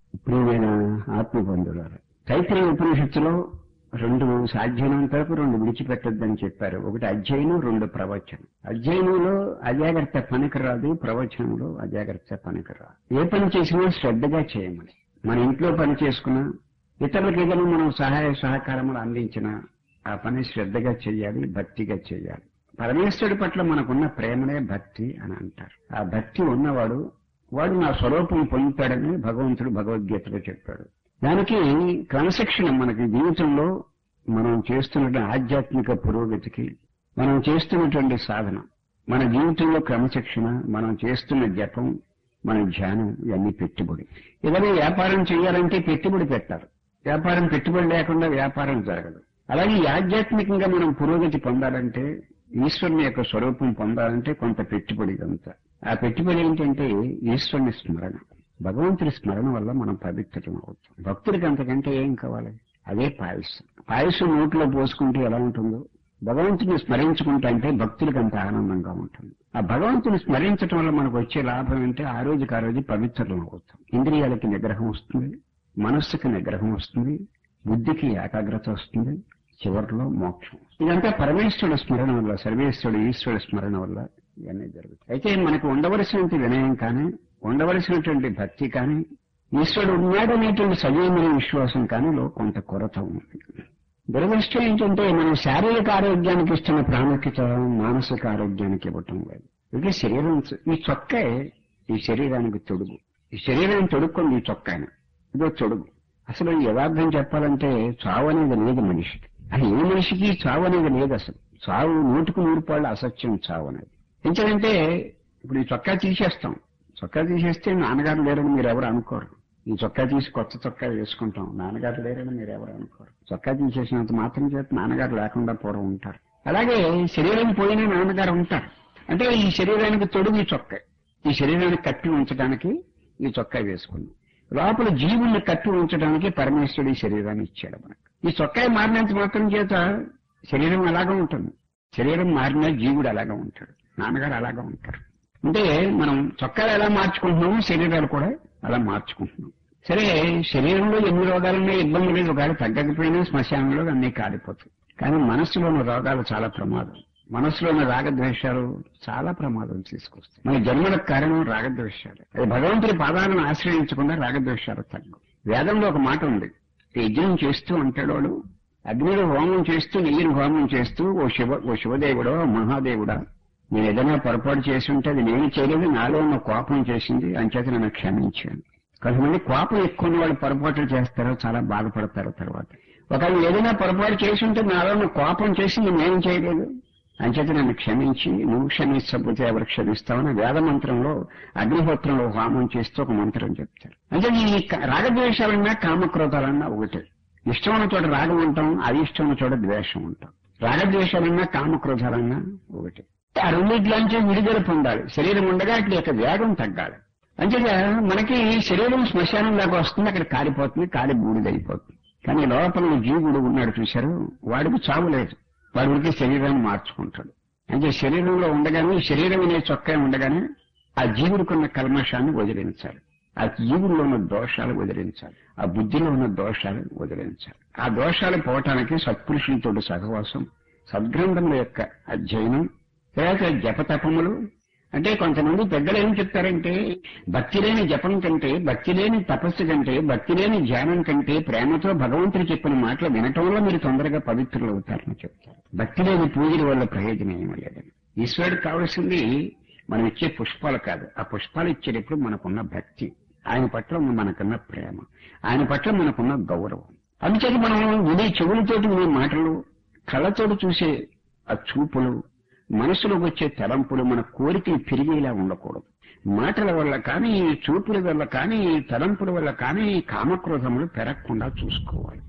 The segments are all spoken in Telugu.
ప్రియమైన ఆత్మబంధువులారా తైత్రీయ ఉపనిషత్తులో రెండు సాధ్యమైనంత వరకు రెండు విడిచిపెట్టొద్దని చెప్పారు ఒకటి అధ్యయనం రెండు ప్రవచనం అధ్యయనంలో అజాగ్రత్త పనికిరాదు ప్రవచనంలో అజాగ్రత్త పనికిరాదు ఏ పని చేసినా శ్రద్ధగా చేయమని మన ఇంట్లో పని చేసుకున్నా ఇతరులకు ఏదైనా మనం సహాయ సహకారములు అందించినా ఆ పని శ్రద్ధగా చేయాలి భక్తిగా చేయాలి పరమేశ్వరుడి పట్ల మనకున్న ప్రేమనే భక్తి అని అంటారు ఆ భక్తి ఉన్నవాడు వాడు నా స్వరూపం పొందుతాడని భగవంతుడు భగవద్గీతలో చెప్పాడు దానికి క్రమశిక్షణ మనకి జీవితంలో మనం చేస్తున్న ఆధ్యాత్మిక పురోగతికి మనం చేస్తున్నటువంటి సాధన మన జీవితంలో క్రమశిక్షణ మనం చేస్తున్న జపం మన ధ్యానం ఇవన్నీ పెట్టుబడి ఏదైనా వ్యాపారం చేయాలంటే పెట్టుబడి పెట్టాలి వ్యాపారం పెట్టుబడి లేకుండా వ్యాపారం జరగదు అలాగే ఈ ఆధ్యాత్మికంగా మనం పురోగతి పొందాలంటే ఈశ్వరుని యొక్క స్వరూపం పొందాలంటే కొంత పెట్టుబడి అంతా ఆ పెట్టుబడి ఏంటంటే ఈశ్వరుని స్మరణ భగవంతుడి స్మరణ వల్ల మనం పవిత్రం అవుతాం భక్తుడికి అంతకంటే ఏం కావాలి అదే పాయసం పాయసం నోట్లో పోసుకుంటే ఎలా ఉంటుందో భగవంతుని స్మరించుకుంటా అంటే భక్తుడికి అంత ఆనందంగా ఉంటుంది ఆ భగవంతుని స్మరించడం వల్ల మనకు వచ్చే లాభం అంటే ఆ రోజుకి ఆ రోజు పవిత్రం అవుతాం ఇంద్రియాలకి నిగ్రహం వస్తుంది మనస్సుకి నిగ్రహం వస్తుంది బుద్ధికి ఏకాగ్రత వస్తుంది చివరిలో మోక్షం ఇదంతా పరమేశ్వరుడు స్మరణ వల్ల సర్వేశ్వరుడు ఈశ్వరుడు స్మరణ వల్ల ఇవన్నీ జరుగుతాయి అయితే మనకు ఉండవలసినటువంటి వినయం కానీ ఉండవలసినటువంటి భక్తి కానీ ఈశ్వరుడు ఉన్నాడనేటువంటి సజీవమైన విశ్వాసం కానీ లో కొంత కొరత ఉంది దురదృష్టం ఏంటంటే మనం శారీరక ఆరోగ్యానికి ఇస్తున్న ప్రాముఖ్యత మానసిక ఆరోగ్యానికి ఇవ్వటం లేదు ఇది శరీరం ఈ చొక్కే ఈ శరీరానికి తొడుగు ఈ శరీరం తొడుక్కుంది ఈ చొక్కాని ఇదో తొడుగు అసలు యథార్థం చెప్పాలంటే చావు అనేది లేదు మనిషికి అది ఏ మనిషికి చావు అనేది లేదు అసలు చావు నూటికి నూరు పాళ్ళు అసత్యం చావు అనేది ఎందుకంటే ఇప్పుడు ఈ చొక్కా తీసేస్తాం చొక్కా తీసేస్తే నాన్నగారు లేరని మీరు ఎవరు అనుకోరు ఈ చొక్కా తీసి కొత్త చొక్కా వేసుకుంటాం నాన్నగారు లేరని మీరు ఎవరు అనుకోరు చొక్కా తీసేసినంత మాత్రం చేత నాన్నగారు లేకుండా పూర్వం ఉంటారు అలాగే శరీరం పోయిన నాన్నగారు ఉంటారు అంటే ఈ శరీరానికి తొడుగు ఈ చొక్కా ఈ శరీరానికి కట్టి ఉంచడానికి ఈ చొక్కా వేసుకున్నాం లోపల జీవుల్ని కట్టి ఉంచడానికి పరమేశ్వరుడు ఈ శరీరాన్ని ఇచ్చాడు మనకు ఈ చొక్కా మారినంత మాత్రం చేత శరీరం అలాగా ఉంటుంది శరీరం మారిన జీవుడు అలాగా ఉంటాడు నాన్నగారు అలాగా ఉంటారు అంటే మనం చొక్కాలు ఎలా మార్చుకుంటున్నామో శరీరాలు కూడా అలా మార్చుకుంటున్నాం సరే శరీరంలో ఎన్ని రోగాలున్నా ఇబ్బంది లేదు ఒకవేళ తగ్గకపోయినా శ్మశానంలో అన్నీ కాలిపోతాయి కానీ మనస్సులో ఉన్న రోగాలు చాలా ప్రమాదం మనస్సులో ఉన్న రాగద్వేషాలు చాలా ప్రమాదం తీసుకొస్తాయి మన జన్మలకు కారణం రాగద్వేషాలు అది భగవంతుడి పాదాలను ఆశ్రయించకుండా రాగద్వేషాలు తగ్గు వేదంలో ఒక మాట ఉంది యజ్ఞం చేస్తూ అంటాడు వాడు అగ్నిలో హోమం చేస్తూ నెయ్యిని హోమం చేస్తూ ఓ శివ ఓ శివదేవుడో మహాదేవుడా నేను ఏదైనా పొరపాటు చేసి ఉంటే అది నేను చేయలేదు నాలో ఉన్న కోపం చేసింది అంచేత నన్ను క్షమించాను కొంతమంది కోపం ఎక్కువ ఉన్న వాళ్ళు పొరపాట్లు చేస్తారో చాలా బాధపడతారు తర్వాత ఒకవేళ ఏదైనా పొరపాటు చేసి ఉంటే నాలో ఉన్న కోపం చేసింది నేను చేయలేదు అంచేత నన్ను క్షమించి నువ్వు క్షమించకపోతే ఎవరు క్షమిస్తావని వేద మంత్రంలో అగ్నిహోత్రంలో హోమం చేస్తూ ఒక మంత్రం చెప్తారు అంటే ఈ క- రాగద్వేషాలన్నా కామక్రోధాలన్నా ఒకటే ఇష్టం ఉన్న చోట రాగం ఉంటాం అది ఇష్టం ఉన్న చోట ద్వేషం ఉంటాం రాగద్వేషాలన్నా కామక్రోధాలన్నా ఒకటే ఆ రెండింటిలోంచి విడుదల పొందాలి శరీరం ఉండగా అట్ల యొక్క వేగం తగ్గాలి అంచేత మనకి శరీరం శ్మశానం దాకా వస్తుంది అక్కడ కాలిపోతుంది కాలి బూడిదైపోతుంది కానీ లోపల జీవుడు ఉన్నాడు చూశారు వాడికి చావు లేదు వాడి ఉనికి శరీరాన్ని మార్చుకుంటాడు అంటే శరీరంలో ఉండగానే శరీరం అనే చొక్కా ఉండగానే ఆ జీవుడికున్న కల్మషాన్ని వదిలించాలి ఆ జీవుల్లో ఉన్న దోషాలు వదిలించాలి ఆ బుద్ధిలో ఉన్న దోషాలు వదిలించాలి ఆ దోషాలు పోవటానికి సత్పురుషులతో సహవాసం సద్గ్రంథముల యొక్క అధ్యయనం తర్వాత జపతపములు అంటే కొంతమంది పెద్దలు ఏం చెప్తారంటే భక్తి లేని జపం కంటే భక్తి లేని తపస్సు కంటే భక్తి లేని ధ్యానం కంటే ప్రేమతో భగవంతుడు చెప్పిన మాటలు వినటం వల్ల మీరు తొందరగా పవిత్రులు అవుతారని చెప్తారు భక్తి లేని పూజల వల్ల ప్రయోజనం ఏమీ లేదని ఈశ్వరుడికి కావాల్సింది మనం ఇచ్చే పుష్పాలు కాదు ఆ పుష్పాలు ఇచ్చేటప్పుడు మనకున్న భక్తి ఆయన పట్ల మనకున్న ప్రేమ ఆయన పట్ల మనకున్న గౌరవం అందుచేత మనం వినే చెవులతోటి వినే మాటలు కళ్ళతోటి చూసే ఆ చూపులు మనసులోకి వచ్చే తలంపులు మన కోరికలు పెరిగేలా ఉండకూడదు మాటల వల్ల కానీ చూపుల వల్ల కానీ తలంపుల వల్ల కానీ కామక్రోధములు పెరగకుండా చూసుకోవాలి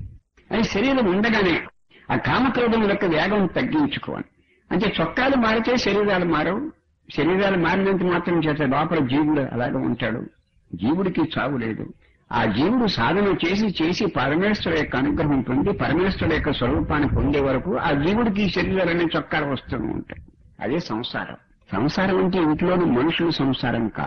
అది శరీరం ఉండగానే ఆ కామక్రోధం యొక్క వేగం తగ్గించుకోవాలి అంటే చొక్కాలు మారితే శరీరాలు మారవు శరీరాలు మారినంత మాత్రం చేత లోపల జీవుడు అలాగే ఉంటాడు జీవుడికి చావు లేదు ఆ జీవుడు సాధన చేసి చేసి పరమేశ్వర యొక్క అనుగ్రహం పొంది పరమేశ్వర యొక్క స్వరూపాన్ని పొందే వరకు ఆ జీవుడికి ఈ శరీరాలనే చొక్కాలు వస్తూ ఉంటాయి అదే సంసారం సంసారం అంటే ఇంట్లోని మనుషుల సంసారం కాదు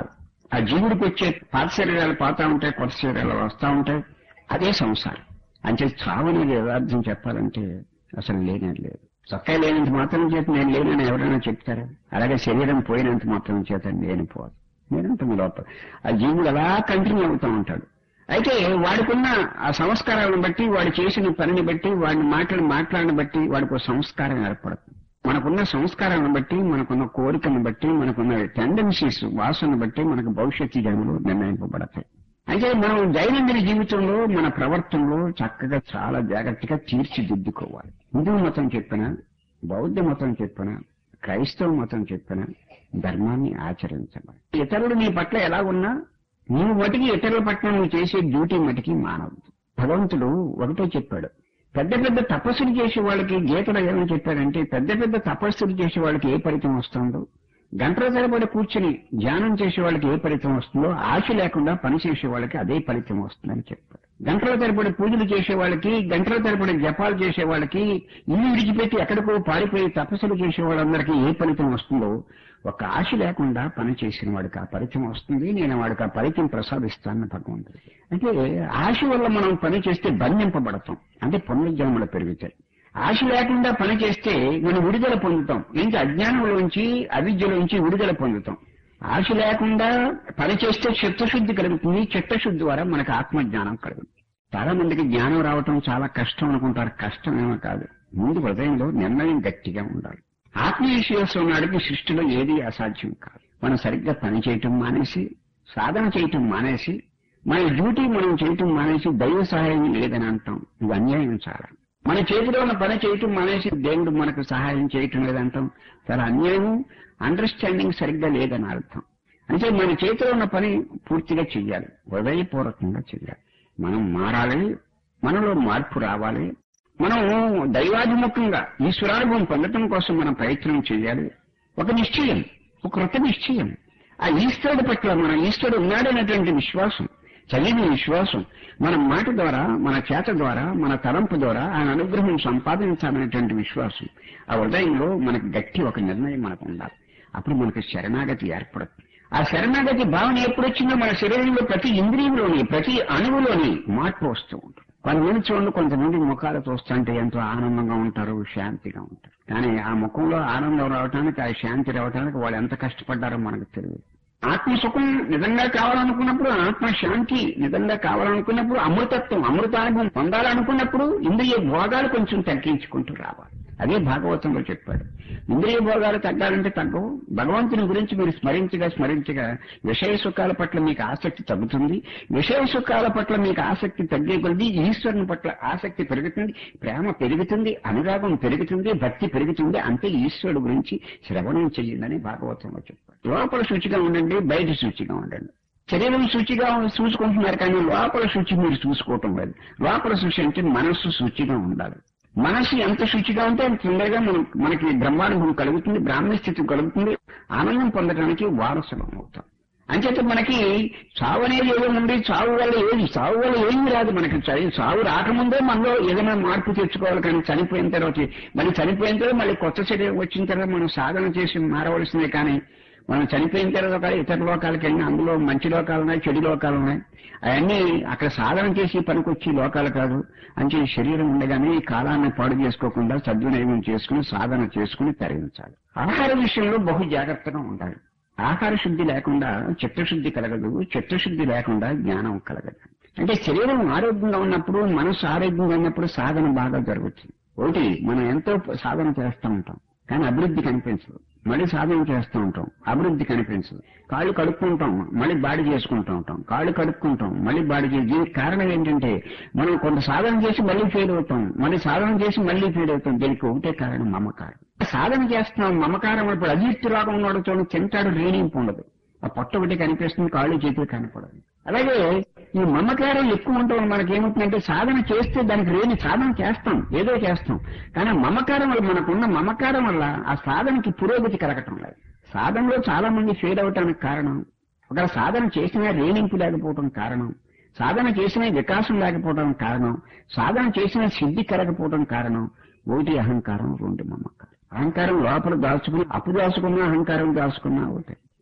ఆ జీవుడికి వచ్చే పాత శరీరాలు పోతా ఉంటాయి కొత్త శరీరాలు వస్తా ఉంటాయి అదే సంసారం అంటే చావు అనేది యథార్థం చెప్పాలంటే అసలు లేనే లేదు చొక్కా లేనంత మాత్రం చేత నేను లేనని ఎవరైనా చెప్తారా అలాగే శరీరం పోయినంత మాత్రం చేత నేను పోదు నేనంత లోపల ఆ జీవుడు అలా కంటిన్యూ అవుతూ ఉంటాడు అయితే వాడికున్న ఆ సంస్కారాలను బట్టి వాడు చేసిన పనిని బట్టి వాడిని మాటలు మాట్లాడిన బట్టి వాడికి ఒక సంస్కారం ఏర్పడుతుంది మనకున్న సంస్కారాలను బట్టి మనకున్న కోరికను బట్టి మనకున్న టెండెన్సీస్ వాసన బట్టి మనకు భవిష్యత్తు జన్మలు నిర్ణయింపబడతాయి అయితే మనం దైనందిన జీవితంలో మన ప్రవర్తనలో చక్కగా చాలా జాగ్రత్తగా తీర్చిదిద్దుకోవాలి హిందూ మతం చెప్పిన బౌద్ధ మతం చెప్పిన క్రైస్తవ మతం చెప్పిన ధర్మాన్ని ఆచరించమని ఇతరులు నీ పట్ల ఎలా ఉన్నా నీవు మటుకి ఇతరుల పట్ల నువ్వు చేసే డ్యూటీ మటుకి మానవద్దు భగవంతుడు ఒకటే చెప్పాడు పెద్ద పెద్ద తపస్సులు చేసే వాళ్ళకి గీతలో ఏమని చెప్పాడంటే పెద్ద పెద్ద తపస్సులు చేసే వాళ్ళకి ఏ ఫలితం వస్తుందో గంటల తరబడి కూర్చుని ధ్యానం చేసే వాళ్ళకి ఏ ఫలితం వస్తుందో ఆశ లేకుండా పని చేసే వాళ్ళకి అదే ఫలితం వస్తుందని చెప్పాడు గంటల తరబడి పూజలు చేసే వాళ్ళకి గంటల తరబడి జపాలు చేసే వాళ్ళకి ఇల్లు విడిచిపెట్టి ఎక్కడికో పారిపోయి తపస్సులు చేసే వాళ్ళందరికీ ఏ ఫలితం వస్తుందో ఒక ఆశ లేకుండా పని చేసిన వాడికి ఆ ఫలితం వస్తుంది నేను వాడికి ఆ ఫలితం ప్రసాదిస్తానని భగవంతుడు అంటే ఆశ వల్ల మనం పని చేస్తే బంధింపబడతాం అంటే పునర్జన్మలు పెరుగుతాయి ఆశ లేకుండా పని చేస్తే మనం విడుదల పొందుతాం ఏంటి అజ్ఞానంలోంచి అవిద్యలోంచి విడుదల పొందుతాం ఆశ లేకుండా పని చేస్తే చిత్తశుద్ధి కలుగుతుంది చిత్తశుద్ధి ద్వారా మనకు ఆత్మజ్ఞానం కలుగుతుంది చాలా మందికి జ్ఞానం రావటం చాలా కష్టం అనుకుంటారు కష్టం ఏమో కాదు ముందు హృదయంలో నిర్ణయం గట్టిగా ఉండాలి ఆత్మవిశ్వాసం నాడికి సృష్టిలో ఏది అసాధ్యం కాదు మనం సరిగ్గా పని చేయటం మానేసి సాధన చేయటం మానేసి మన డ్యూటీ మనం చేయటం మానేసి దైవ సహాయం లేదని అంటాం ఇది అన్యాయం చాలా మన చేతిలో ఉన్న పని చేయటం మానేసి దేవుడు మనకు సహాయం చేయటం లేదంటాం చాలా అన్యాయం అండర్స్టాండింగ్ సరిగ్గా లేదని అర్థం అంటే మన చేతిలో ఉన్న పని పూర్తిగా చెయ్యాలి హృదయపూర్వకంగా చెయ్యాలి మనం మారాలి మనలో మార్పు రావాలి మనం దైవాభిముఖంగా ఈశ్వరానుభవం పొందటం కోసం మనం ప్రయత్నం చేయాలి ఒక నిశ్చయం ఒక కృత నిశ్చయం ఆ ఈశ్వరుడి పట్ల మన ఈశ్వరుడు ఉన్నాడనేటువంటి విశ్వాసం చదివిన విశ్వాసం మన మాట ద్వారా మన చేత ద్వారా మన తలంపు ద్వారా ఆయన అనుగ్రహం సంపాదించాలనేటువంటి విశ్వాసం ఆ హృదయంలో మనకు గట్టి ఒక నిర్ణయం మనకు ఉండాలి అప్పుడు మనకు శరణాగతి ఏర్పడుతుంది ఆ శరణాగతి భావన ఎప్పుడు వచ్చిందో మన శరీరంలో ప్రతి ఇంద్రియంలోని ప్రతి అణువులోని మార్పు వస్తూ ఉంటుంది కొంతమంది చూడండి కొంతమంది ముఖాలు చూస్తుంటే ఎంతో ఆనందంగా ఉంటారు శాంతిగా ఉంటారు కానీ ఆ ముఖంలో ఆనందం రావడానికి ఆ శాంతి రావడానికి వాళ్ళు ఎంత కష్టపడ్డారో మనకు తెలియదు ఆత్మ సుఖం నిజంగా కావాలనుకున్నప్పుడు ఆత్మ శాంతి నిజంగా కావాలనుకున్నప్పుడు అమృతత్వం అమృతానుభవం పొందాలనుకున్నప్పుడు ఇంద్రియ భోగాలు కొంచెం తగ్గించుకుంటూ రావాలి అదే భాగవతంలో చెప్పాడు ఇంద్రియ భోగాలు తగ్గాలంటే తగ్గవు భగవంతుని గురించి మీరు స్మరించగా స్మరించగా విషయ సుఖాల పట్ల మీకు ఆసక్తి తగ్గుతుంది విషయ సుఖాల పట్ల మీకు ఆసక్తి తగ్గే కొద్దీ ఈశ్వరుని పట్ల ఆసక్తి పెరుగుతుంది ప్రేమ పెరుగుతుంది అనురాగం పెరుగుతుంది భక్తి పెరుగుతుంది అంతే ఈశ్వరుడు గురించి శ్రవణం చెయ్యండి భాగవతంలో చెప్పాడు లోపల శుచిగా ఉండండి బయట శుచిగా ఉండండి శరీరం శుచిగా చూసుకుంటున్నారు కానీ లోపల శుచి మీరు చూసుకోవటం లేదు లోపల శుచి అంటే మనస్సు శుచిగా ఉండాలి మనస్సు ఎంత శుచిగా ఉంటే అంత తొందరగా మనం మనకి బ్రహ్మానుభవం కలుగుతుంది బ్రాహ్మణ స్థితి కలుగుతుంది ఆనందం పొందడానికి వారసులం అవుతాం అంచేత మనకి చావు అనేది ఏదో ఉంది చావు వల్ల ఏది చావు వల్ల ఏమీ రాదు మనకి చ- చావు రాకముందే మనలో ఏదైనా మార్పు తెచ్చుకోవాలి కానీ చనిపోయిన తర్వాత మళ్ళీ చనిపోయిన తర్వాత మళ్ళీ కొత్త శరీరం వచ్చిన తర్వాత మనం సాధన చేసి మారవలసిందే కానీ మనం చనిపోయిన తర్వాత ఒక ఇతర లోకాలకి వెళ్ళినా అందులో మంచి లోకాలు ఉన్నాయి చెడు లోకాలు ఉన్నాయి అవన్నీ అక్కడ సాధన చేసి పనికొచ్చి లోకాలు కాదు అంటే శరీరం ఉండగానే ఈ కాలాన్ని పాడు చేసుకోకుండా సద్వినియోగం చేసుకుని సాధన చేసుకుని తరలించాలి ఆహార విషయంలో బహు జాగ్రత్తగా ఉండాలి ఆహార శుద్ధి లేకుండా చిత్తశుద్ధి కలగదు చిత్తశుద్ధి లేకుండా జ్ఞానం కలగదు అంటే శరీరం ఆరోగ్యంగా ఉన్నప్పుడు మనసు ఆరోగ్యంగా ఉన్నప్పుడు సాధన బాగా జరుగుతుంది ఒకటి మనం ఎంతో సాధన చేస్తూ ఉంటాం కానీ అభివృద్ధి కనిపించదు మళ్ళీ సాధన చేస్తూ ఉంటాం అభివృద్ధి కనిపించదు కాళ్ళు కడుక్కుంటాం మళ్ళీ బాడీ చేసుకుంటూ ఉంటాం కాళ్ళు కడుక్కుంటాం మళ్ళీ బాడీ చేసి దీనికి కారణం ఏంటంటే మనం కొంత సాధన చేసి మళ్ళీ ఫెయిల్ అవుతాం మళ్ళీ సాధన చేసి మళ్ళీ ఫెయిల్ అవుతాం దీనికి ఒకటే కారణం మమకారం సాధన చేస్తున్నాం మమకారం ఇప్పుడు అజీర్తి రోగం ఉన్నాడు చూడండి తింటాడు రేణింపు ఉండదు ఆ పొట్ట ఒకటి కనిపిస్తుంది కాళ్ళు చేతులు కనపడదు అలాగే ఈ మమకారం ఎక్కువ ఉండటం మనకి ఏమవుతుందంటే సాధన చేస్తే దానికి రేణి సాధన చేస్తాం ఏదో చేస్తాం కానీ ఆ మమకారం వల్ల మనకున్న మమకారం వల్ల ఆ సాధనకి పురోగతి కలగటం లేదు సాధనలో చాలా మంది ఫెయిల్ అవటానికి కారణం ఒకవేళ సాధన చేసినా రేణింపు లేకపోవడం కారణం సాధన చేసిన వికాసం లేకపోవడం కారణం సాధన చేసిన సిద్ధి కలగకపోవడం కారణం ఒకటి అహంకారం రెండు మమకారం అహంకారం లోపల దాచుకుని అప్పు దాచుకున్నా అహంకారం దాచుకున్నా ఒకటే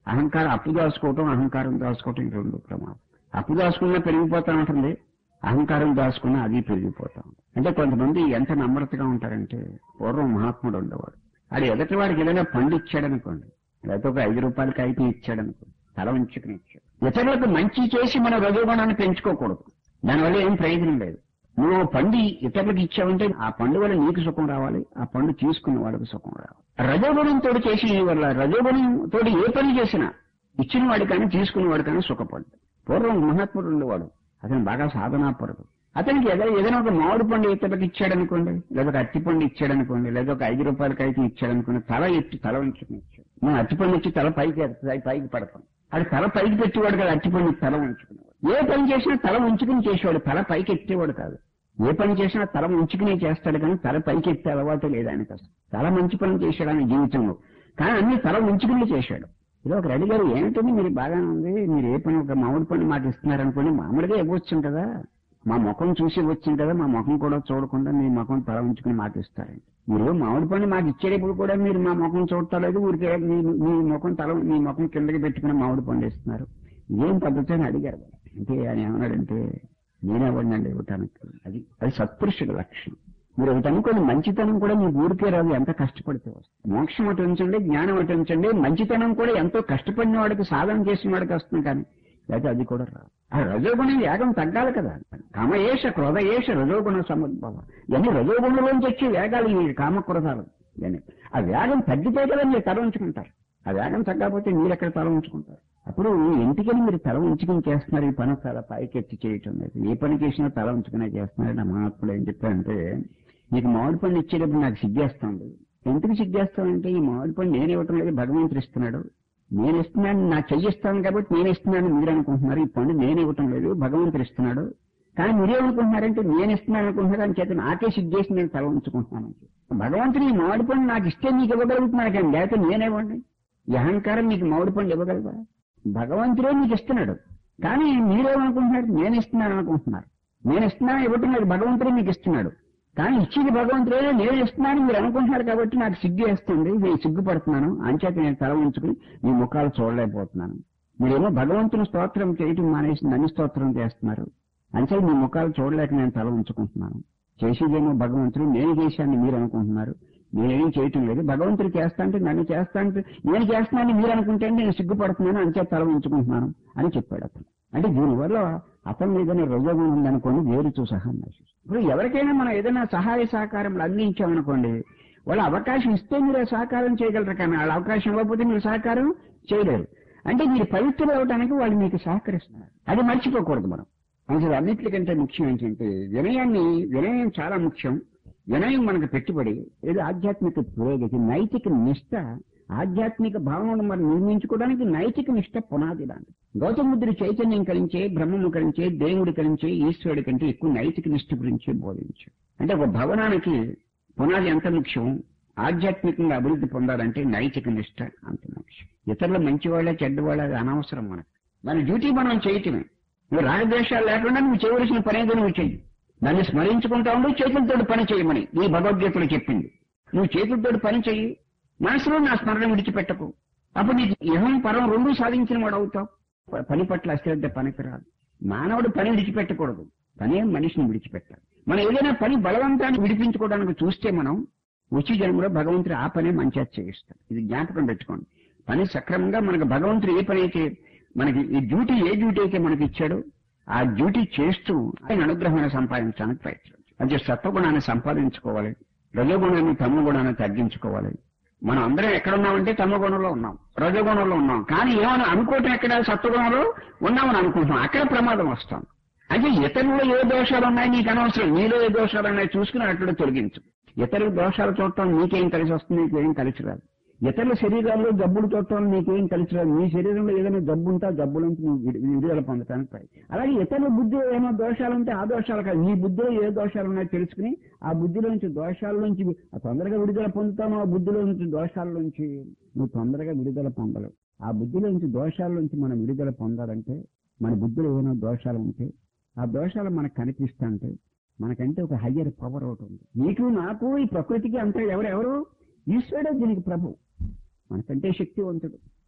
అహంకారం అప్పు దాచుకోవటం అహంకారం దాచుకోవటం ఈ రెండు ప్రమాదం అప్పు దాచుకున్నా పెరిగిపోతా ఉంటుంది అహంకారం దాచుకున్నా అది పెరిగిపోతా ఉంటుంది అంటే కొంతమంది ఎంత నమ్రతగా ఉంటారంటే పూర్వం మహాత్ముడు ఉండేవాడు అది ఎదటి వాడికి ఏదైనా పండు ఇచ్చాడనుకోండి లేకపోతే ఒక ఐదు రూపాయలకి అయితే ఇచ్చాడనుకోండి తల ఉంచుకుని ఇచ్చాడు ఇతరులకు మంచి చేసి మన రజోగుణాన్ని పెంచుకోకూడదు దానివల్ల ఏం ప్రయోజనం లేదు నువ్వు పండి ఇతరులకు ఇచ్చావంటే ఆ పండు వల్ల నీకు సుఖం రావాలి ఆ పండు తీసుకున్న వాడికి సుఖం రావాలి రజోగుణంతో చేసిన వల్ల రజోగుణంతో ఏ పని చేసినా ఇచ్చిన వాడి కానీ తీసుకున్న వాడి కానీ సుఖపడ్డు పూర్వం మహాత్ముడు ఉండేవాడు అతను బాగా సాధనాపరుడు అతనికి ఏదో ఏదైనా ఒక మామిడి పండు ఇతరులకు ఇచ్చాడనుకోండి లేదా ఒక అట్టి పండు ఇచ్చాడనుకోండి లేదా ఒక ఐదు రూపాయలకి అయితే ఇచ్చాడనుకోండి తల ఎత్తి తల ఉంచుకుని ఇచ్చాడు మనం అట్టి పండు ఇచ్చి తల పైకి ఎత్తుతాయి పైకి పడతాం అది తల పైకి పెట్టేవాడు కదా అట్టి పండు తల ఉంచుకునేవాడు ఏ పని చేసినా తల ఉంచుకుని చేసేవాడు తల పైకి ఎత్తేవాడు కాదు ఏ పని చేసినా తల ఉంచుకునే చేస్తాడు కానీ తల పైకి ఎత్తే అలవాటు లేదు ఆయనకు అసలు చాలా మంచి పని చేశాడు ఆయన జీవితంలో కానీ అన్ని తల ఉంచుకుని చేశాడు ఇలా ఒక రెడ్డి గారు ఏంటని మీరు బాగానే ఉంది మీరు ఏ పని ఒక మామిడి పని మాకు ఇస్తున్నారనుకోండి మామూలుగా ఇవ్వచ్చు కదా మా ముఖం చూసి వచ్చింది కదా మా ముఖం కూడా చూడకుండా మీ ముఖం తల ఉంచుకుని మాకు ఇస్తారండి మీరు మామిడి పని మాకు ఇచ్చేటప్పుడు కూడా మీరు మా ముఖం చూడటలేదు ఊరికే మీ మీ ముఖం తల మీ ముఖం కిందకి పెట్టుకుని మామిడి పండు ఇస్తున్నారు ఇదేం పద్ధతి అని అడిగారు అంటే ఆయన ఏమన్నాడంటే నేనేవాడినండి ఇవ్వటానికి అది అది సత్పురుషుడు లక్షణం మీరు ఒకటి అనుకోండి మంచితనం కూడా మీ ఊరికే రాదు ఎంత కష్టపడితే వస్తుంది మోక్షం అటు ఉంచండి జ్ఞానం అటు ఉంచండి మంచితనం కూడా ఎంతో కష్టపడిన వాడికి సాధన చేసిన వాడికి వస్తుంది కానీ లేకపోతే అది కూడా రాదు ఆ రజోగుణం వేగం తగ్గాలి కదా కామయేష క్రోధయేష రజోగుణ సముద్భవ ఇవన్నీ రజోగుణంలోంచి వచ్చే వేగాలు ఈ కామక్రోధాలు ఇవన్నీ ఆ వేగం తగ్గితే కదా మీరు తల ఉంచుకుంటారు ఆ వేగం తగ్గకపోతే మీరు ఎక్కడ తల ఉంచుకుంటారు అప్పుడు ఇంటికని మీరు తల ఉంచుకుని చేస్తున్నారు ఈ పని తల పైకెత్తి చేయటం లేదు ఏ పని చేసినా తల ఉంచుకునే చేస్తున్నారు నా మహాత్ముడు ఏం చెప్పారంటే నీకు మామిడి పండు ఇచ్చేటప్పుడు నాకు సిగ్గేస్తుంది ఎందుకు సిగ్గేస్తానంటే ఈ మామిడి పండు నేను ఇవ్వటం లేదు భగవంతుడు ఇస్తున్నాడు నేను ఇస్తున్నాను నా చెయ్యిస్తాను కాబట్టి నేను ఇస్తున్నాను మీరు అనుకుంటున్నారు ఈ పండు నేను ఇవ్వటం లేదు భగవంతుడు ఇస్తున్నాడు కానీ మీరేమనుకుంటున్నారంటే నేను ఇస్తున్నాను అనుకుంటున్నారు అని చేత నాకే సిగ్గేసి నేను తల ఉంచుకుంటున్నాను భగవంతుడు ఈ మామిడి పండు నాకు ఇస్తే మీకు ఇవ్వగలుగుతున్నాడు కానీ లేకపోతే నేనేవ్వండి ఈ అహంకారం మీకు మామిడి పండు ఇవ్వగలదా భగవంతుడే మీకు ఇస్తున్నాడు కానీ మీరేమనుకుంటున్నారు నేను ఇస్తున్నాను అనుకుంటున్నారు నేను ఇస్తున్నాను ఇవ్వటం లేదు భగవంతుడే మీకు ఇస్తున్నాడు కానీ ఇచ్చేది భగవంతుడే నేను ఇస్తున్నాను మీరు అనుకుంటున్నారు కాబట్టి నాకు సిగ్గు వేస్తుంది నేను సిగ్గుపడుతున్నాను అంచేత నేను తల ఉంచుకుని మీ ముఖాలు చూడలేకపోతున్నాను మీరేమో భగవంతుని స్తోత్రం చేయటం మానేసి నన్ను స్తోత్రం చేస్తున్నారు అంచేత మీ ముఖాలు చూడలేక నేను తల ఉంచుకుంటున్నాను చేసేదేమో భగవంతుడు నేను చేశాను మీరు అనుకుంటున్నారు నేనేం చేయటం లేదు భగవంతుడు చేస్తా అంటే నన్ను చేస్తా అంటే నేను చేస్తున్నాను మీరు అనుకుంటే నేను సిగ్గుపడుతున్నాను అంతే తల ఉంచుకుంటున్నాను అని చెప్పాడు అతను అంటే దీనివల్ల అతని మీదనే రజోగుణం ఉందనుకోండి వేరుతో సహా నశిస్తుంది ఇప్పుడు ఎవరికైనా మనం ఏదైనా సహాయ సహకారములు అందించామనుకోండి వాళ్ళ అవకాశం ఇస్తే మీరు ఆ సహకారం చేయగలరు కానీ వాళ్ళ అవకాశం ఇవ్వకపోతే మీరు సహకారం చేయలేరు అంటే మీరు పవిత్రులు అవడానికి వాళ్ళు మీకు సహకరిస్తున్నారు అది మర్చిపోకూడదు మనం అసలు అన్నిటికంటే ముఖ్యం ఏంటంటే వినయాన్ని వినయం చాలా ముఖ్యం వినయం మనకు పెట్టుబడి ఏదో ఆధ్యాత్మిక పురోగతి నైతిక నిష్ట ఆధ్యాత్మిక భావనను మనం నిర్మించుకోవడానికి నైతిక నిష్ట పునాది లాంటి గౌతమ బుద్ధుడు చైతన్యం కలించే బ్రహ్మము కలించే దేవుడి కలించే ఈశ్వరుడి కంటే ఎక్కువ నైతిక నిష్ట గురించి బోధించాడు అంటే ఒక భవనానికి పునాది ఎంత ముఖ్యం ఆధ్యాత్మికంగా అభివృద్ధి పొందాలంటే నైతిక నిష్ట అంత ముఖ్యం ఇతరులు మంచివాళ్ళ చెడ్డవాళ్ళ అది అనవసరం మనకు మన డ్యూటీ మనం చేయటమే నువ్వు రాగద్వేషాలు లేకుండా నువ్వు చేయవలసిన పని ఏదో నువ్వు చెయ్యి నన్ను స్మరించుకుంటా ఉండు చేతులతో పని చేయమని నీ భగవద్గీతలో చెప్పింది నువ్వు చేతులతో పని చెయ్యి మనసులో నా స్మరణ విడిచిపెట్టకు అప్పుడు నీకు ఇహం పరం రెండు సాధించిన వాడు అవుతావు ప- పని పట్ల అశ్రద్ధ పనికిరాదు మానవుడు పని విడిచిపెట్టకూడదు పనే మనిషిని విడిచిపెట్టాలి మనం ఏదైనా పని బలవంతాన్ని విడిపించుకోవడానికి చూస్తే మనం వచ్చి జన్మలో భగవంతుడు ఆ పనే మంచిగా చేయిస్తాడు ఇది జ్ఞాపకం పెట్టుకోండి పని సక్రమంగా మనకు భగవంతుడు ఏ పని అయితే మనకి ఈ డ్యూటీ ఏ డ్యూటీ అయితే మనకి ఇచ్చాడో ఆ డ్యూటీ చేస్తూ ఆయన అనుగ్రహాన్ని సంపాదించడానికి ప్రయత్నం అంటే సత్వగుణాన్ని సంపాదించుకోవాలి రజోగుణాన్ని తమ గుణాన్ని తగ్గించుకోవాలి మనం అందరం ఎక్కడ ఉన్నామంటే తమ గుణంలో ఉన్నాం రజోగుణంలో ఉన్నాం కానీ ఏమని అనుకోవటం ఎక్కడ సత్వగుణంలో ఉన్నామని అనుకుంటున్నాం అక్కడ ప్రమాదం వస్తాం అంటే ఇతరుల్లో ఏ దోషాలు ఉన్నాయి నీకు అనవసరం నీలో ఏ దోషాలు ఉన్నాయి చూసుకుని అట్లా తొలగించు ఇతరుల దోషాలు చూడటం నీకేం కలిసి వస్తుంది నీకేం కలిసి రాదు ఇతరుల శరీరాల్లో జబ్బులు చూడటం నీకేం కలిసి రాదు నీ శరీరంలో ఏదైనా జబ్బు ఉంటే ఆ జబ్బు నుంచి నువ్వు విడు- విడుదల పొందడానికి ప్రయత్నం అలాగే ఇతరుల బుద్ధిలో ఏమో దోషాలు ఉంటే ఆ దోషాలు కాదు నీ బుద్ధిలో ఏ దోషాలు ఉన్నాయో తెలుసుకుని ఆ బుద్ధిలో నుంచి దోషాల నుంచి వి- ఆ తొందరగా విడుదల పొందుతాను ఆ బుద్ధిలో నుంచి దోషాల నుంచి నువ్వు తొందరగా విడుదల పొందలేవు ఆ బుద్ధిలో నుంచి దోషాల నుంచి మనం విడుదల పొందాలంటే మన బుద్ధిలో ఏమైనా దోషాలు ఉంటే ఆ దోషాలు మనకు కనిపిస్తుంటే మనకంటే ఒక హయ్యర్ పవర్ ఒకటి ఉంది నీకు నాకు ఈ ప్రకృతికి అంతా ఎవరెవరు ఈశ్వరుడే దీనికి ప్రభు మనకంటే శక్తివంతుడు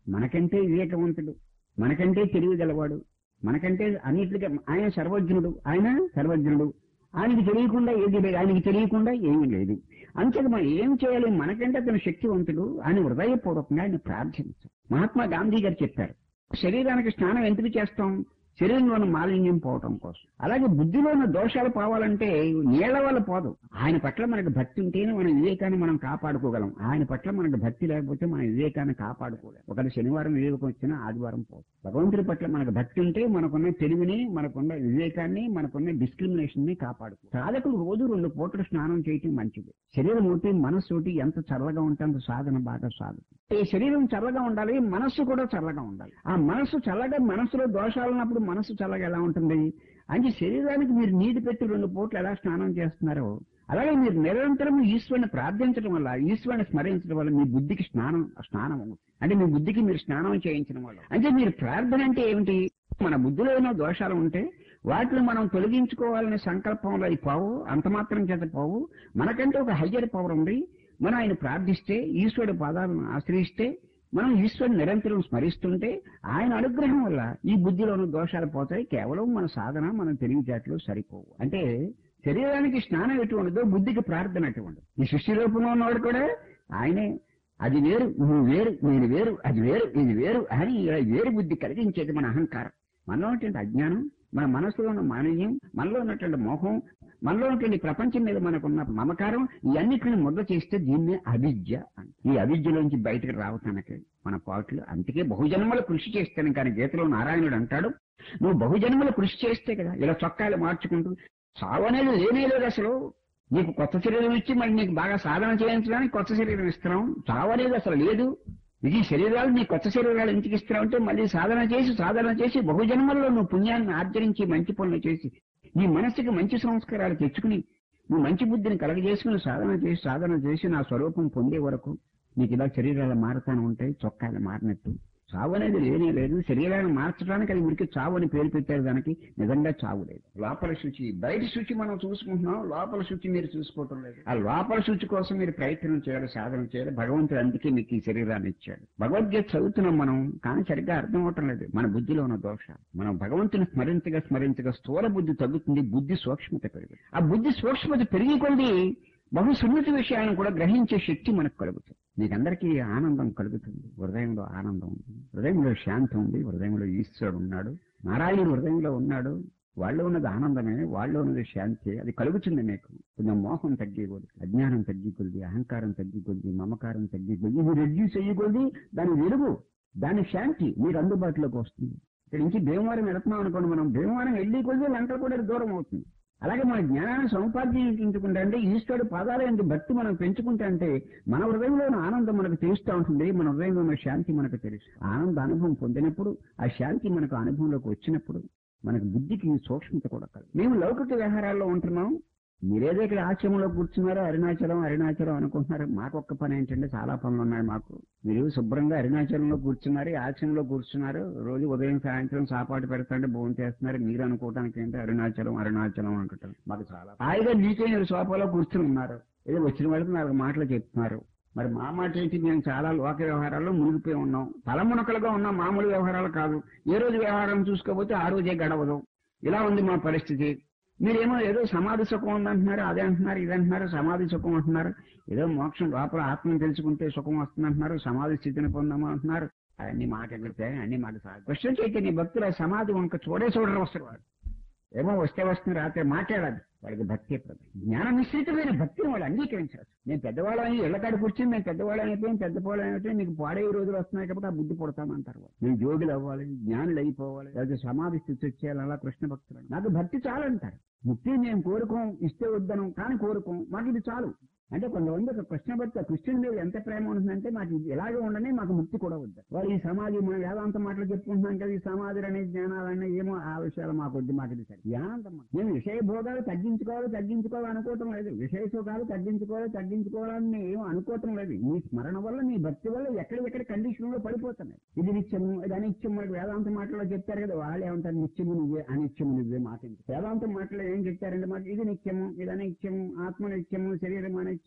మనకంటే వివేకవంతుడు మనకంటే తెలివి గలవాడు మనకంటే అన్నిటిగా ఆయన సర్వజ్ఞుడు ఆయన సర్వజ్ఞుడు ఆయనకి తెలియకుండా ఏది లేదు ఆయనకి తెలియకుండా ఏమీ లేదు అంతేత మనం ఏం చేయాలి మనకంటే అతను శక్తివంతుడు ఆయన హృదయపూర్వకంగా ఆయన ప్రార్థించాలి మహాత్మా గాంధీ గారు చెప్పారు శరీరానికి స్నానం ఎందుకు చేస్తాం శరీరంలోని మాలిన్యం పోవటం కోసం అలాగే బుద్ధిలో ఉన్న దోషాలు పోవాలంటే నీళ్ల వల్ల పోదు ఆయన పట్ల మనకు భక్తి ఉంటేనే మన వివేకాన్ని మనం కాపాడుకోగలం ఆయన పట్ల మనకు భక్తి లేకపోతే మన వివేకాన్ని కాపాడుకోలేం ఒకటి శనివారం వివేకం వచ్చినా ఆదివారం పోదు భగవంతుడి పట్ల మనకు భక్తి ఉంటే మనకున్న తెలివిని మనకున్న వివేకాన్ని మనకున్న డిస్క్రిమినేషన్ ని కాపాడుకో సాధకులు రోజు రెండు పూటలు స్నానం చేయటం మంచిది శరీరం ఒకటి మనస్సు ఒకటి ఎంత చల్లగా ఉంటే అంత సాధన బాగా సాధన ఈ శరీరం చల్లగా ఉండాలి మనస్సు కూడా చల్లగా ఉండాలి ఆ మనస్సు చల్లగా మనస్సులో దోషాలు ఉన్నప్పుడు మనస్సు చల్లగా ఎలా ఉంటుంది అంటే శరీరానికి మీరు నీటి పెట్టి రెండు పూట్లు ఎలా స్నానం చేస్తున్నారో అలాగే మీరు నిరంతరం ఈశ్వరుని ప్రార్థించడం వల్ల ఈశ్వరుని స్మరించడం వల్ల మీ బుద్ధికి స్నానం స్నానం అవుతుంది. అంటే మీ బుద్ధికి మీరు స్నానం చేయించడం వల్ల అంటే మీరు ప్రార్థన అంటే ఏమిటి మన బుద్ధిలో ఏమైనా దోషాలు ఉంటే వాటిని మనం తొలగించుకోవాలనే సంకల్పంలో అవి పోవు అంత మాత్రం చేత పోవు మనకంటే ఒక హయ్యర్ పవర్ ఉంది మనం ఆయన ప్రార్థిస్తే ఈశ్వరుడి పాదాలను ఆశ్రయిస్తే మనం ఈశ్వరుని నిరంతరం స్మరిస్తుంటే ఆయన అనుగ్రహం వల్ల ఈ బుద్ధిలోని దోషాలు పోతాయి కేవలం మన సాధన మన తెలివితేటలు సరిపోవు అంటే శరీరానికి స్నానం ఎటువంటిదో బుద్ధికి ప్రార్థన ఎటువంటి ఈ సృష్టి రూపంలో ఉన్నవాడు కూడా ఆయనే అది వేరు నువ్వు వేరు నేను వేరు అది వేరు ఇది వేరు అని ఇలా వేరు బుద్ధి కలిగించేది మన అహంకారం మనలో ఉన్నటువంటి అజ్ఞానం మన మనసులో ఉన్న మానవ్యం మనలో ఉన్నటువంటి మోహం మనలో ఉన్నటువంటి ప్రపంచం మీద మనకున్న మమకారం ఇవన్నిటిని ముద్ద చేస్తే దీన్నే అవిద్య అంట. ఈ అవిద్యలోంచి బయటకు రావటానికి మన పాటలు అందుకే బహుజన్మలు కృషి చేస్తాను కానీ గీతలో నారాయణుడు అంటాడు నువ్వు బహుజన్మలు కృషి చేస్తే కదా ఇలా చొక్కాలు మార్చుకుంటూ చావు అనేది లేనే లేదు అసలు నీకు కొత్త శరీరం ఇచ్చి మరి నీకు బాగా సాధన చేయించడానికి కొత్త శరీరం ఇస్తున్నాం చావు అనేది అసలు లేదు ఇది శరీరాలు నీ కొత్త శరీరాలు ఎందుకు ఇస్తున్నావు అంటే మళ్ళీ సాధన చేసి సాధన చేసి బహుజన్మల్లో నువ్వు పుణ్యాన్ని ఆర్జరించి మంచి పనులు చేసి నీ మనసుకి మంచి సంస్కారాలు తెచ్చుకుని నువ్వు మంచి బుద్ధిని కలగజేసుకుని సాధన చేసి సాధన చేసి నా స్వరూపం పొందే వరకు నీకు ఇలా శరీరాలు మారుతాను ఉంటాయి చొక్కాలు మారినట్టు చావు అనేది లేనే లేదు శరీరాన్ని మార్చడానికి అది ఉరికి చావు అని పేరు పెట్టారు దానికి నిజంగా చావు లేదు లోపల శుచి బయట శుచి మనం చూసుకుంటున్నాం లోపల శుచి మీరు చూసుకోవటం లేదు ఆ లోపల శుచి కోసం మీరు ప్రయత్నం చేయాలి సాధన చేయాలి భగవంతుడు అందుకే మీకు ఈ శరీరాన్ని ఇచ్చాడు భగవద్గీత చదువుతున్నాం మనం కానీ సరిగ్గా అర్థం అవటం లేదు మన బుద్ధిలో ఉన్న దోషాలు మనం భగవంతుని స్మరించగా స్మరించగా స్థూల బుద్ధి తగ్గుతుంది బుద్ధి సూక్ష్మత పెరుగుతుంది ఆ బుద్ధి సూక్ష్మత పెరిగి కొద్ది బహు సున్నిత విషయాలను కూడా గ్రహించే శక్తి మనకు కలుగుతుంది మీకందరికీ ఆనందం కలుగుతుంది హృదయంలో ఆనందం ఉంది హృదయంలో శాంతి ఉంది హృదయంలో ఈశ్వరుడు ఉన్నాడు నారాయణుడు హృదయంలో ఉన్నాడు వాళ్ళు ఉన్నది ఆనందమే వాళ్ళు ఉన్నది శాంతి అది కలుగుతుంది మీకు కొంచెం మోహం తగ్గికొద్ది అజ్ఞానం తగ్గికొద్ది అహంకారం తగ్గికొద్ది మమకారం తగ్గికొద్ది మీరు రెడ్యూస్ అయ్యకొద్ది దాని వెలుగు దాని శాంతి మీరు అందుబాటులోకి వస్తుంది ఇక్కడ నుంచి భీమవరం వెళుతున్నాం అనుకోండి మనం భీమవరం వెళ్ళి కొద్ది లంకలు కూడా దూరం అవుతుంది అలాగే మన జ్ఞానాన్ని సముపార్జించుకుంటే అంటే ఈశ్వరుడు పాదాల ఎందు భక్తి మనం పెంచుకుంటే అంటే మన హృదయంలో ఉన్న ఆనందం మనకు తెలుస్తూ ఉంటుంది మన హృదయంలో ఉన్న శాంతి మనకు తెలుసు ఆనంద అనుభవం పొందినప్పుడు ఆ శాంతి మనకు అనుభవంలోకి వచ్చినప్పుడు మనకు బుద్ధికి సూక్ష్మత కూడా కలదు మేము లౌకిక వ్యవహారాల్లో ఉంటున్నాం మీరేదో ఇక్కడ ఆశ్రమంలో కూర్చున్నారో అరుణాచలం అరుణాచలం అనుకుంటున్నారు మాకు ఒక్క పని ఏంటంటే చాలా పనులు ఉన్నాయి మాకు మీరు శుభ్రంగా అరుణాచలంలో కూర్చున్నారు ఈ ఆశ్రమంలో కూర్చున్నారు రోజు ఉదయం సాయంత్రం సాపాటు పెడతాంటే భోజనం చేస్తున్నారు మీరు అనుకోవడానికి ఏంటి అరుణాచలం అరుణాచలం అంటుంటారు మాకు చాలా హాయిగా నీకే మీరు సోఫాలో కూర్చుని ఉన్నారు ఏదో వచ్చిన వాళ్ళకి నాలుగు మాటలు చెప్తున్నారు మరి మా మాట ఏంటి మేము చాలా లోక వ్యవహారాల్లో మునిగిపోయి ఉన్నాం తలమునకలుగా ఉన్నాం మామూలు వ్యవహారాలు కాదు ఏ రోజు వ్యవహారం చూసుకోకపోతే ఆ రోజే గడవదు ఇలా ఉంది మా పరిస్థితి మీరేమో ఏదో సమాధి సుఖం ఉందంటున్నారు అదే అంటున్నారు ఇది అంటున్నారు సమాధి సుఖం అంటున్నారు ఏదో మోక్షం లోపల ఆత్మను తెలుసుకుంటే సుఖం వస్తుందంటున్నారు సమాధి స్థితిని పొందాము అంటున్నారు అన్ని మాట్లాడితే అన్ని మాట సాగు క్వశ్చన్ అయితే నీ భక్తులు ఆ సమాధి వంక చూడే చూడరు వస్తారు వాడు ఏమో వస్తే వస్తుంది రాత్రి మాట్లాడాలి వాడికి భక్తి ప్రధానం. జ్ఞాన మిశ్రితమైన భక్తిని వాళ్ళు అంగీకరించారు నేను పెద్దవాళ్ళని ఇళ్ళకాడ కూర్చొని నేను పెద్దవాళ్ళని అయిపోయి పెద్దవాళ్ళని అయిపోయి మీకు పాడే రోజులు వస్తున్నాయి కాబట్టి ఆ బుద్ధి పుడతామంటారు వాళ్ళు నేను జోగులు అవ్వాలి జ్ఞానులు అయిపోవాలి లేదా సమాధి స్థితి వచ్చేయాలి అలా కృష్ణ భక్తులు నాకు భక్తి చాలు అంటారు ముక్తి మేము కోరుకోం ఇస్తే వద్దనం కానీ కోరుకోం మాకు ఇది చాలు అంటే కొంతమంది ఒక కృష్ణ భక్త కృష్ణుడి మీద ఎంత ప్రేమ ఉంటుందంటే మాకు ఇది ఇలాగే ఉండని మాకు ముక్తి కూడా వద్దు వాళ్ళు ఈ సమాధి మన వేదాంత మాటలు చెప్పుకుంటున్నాం కదా ఈ సమాధులు అనే జ్ఞానాలనే ఏమో ఆ విషయాలు మాకు వద్దు మాకు ఇది సరే జ్ఞానంతం మేము విషయ భోగాలు తగ్గించుకోవాలి తగ్గించుకోవాలి అనుకోవటం లేదు విషయ సుఖాలు తగ్గించుకోవాలి తగ్గించుకోవాలని మేము ఏమో అనుకోవటం లేదు నీ స్మరణ వల్ల నీ భక్తి వల్ల ఎక్కడెక్కడ కండిషన్ లో పడిపోతున్నాయి ఇది నిత్యము ఇది అనిత్యం మనకి వేదాంత మాటలో చెప్తారు కదా వాళ్ళు ఏమంటారు నిత్యము నువ్వే అనిత్యము నువ్వే మాట వేదాంత మాటలో ఏం చెప్తారంటే మాకు ఇది నిత్యము ఇది అనిత్యము ఆత్మ నిత్యము శరీరం అనిత్యము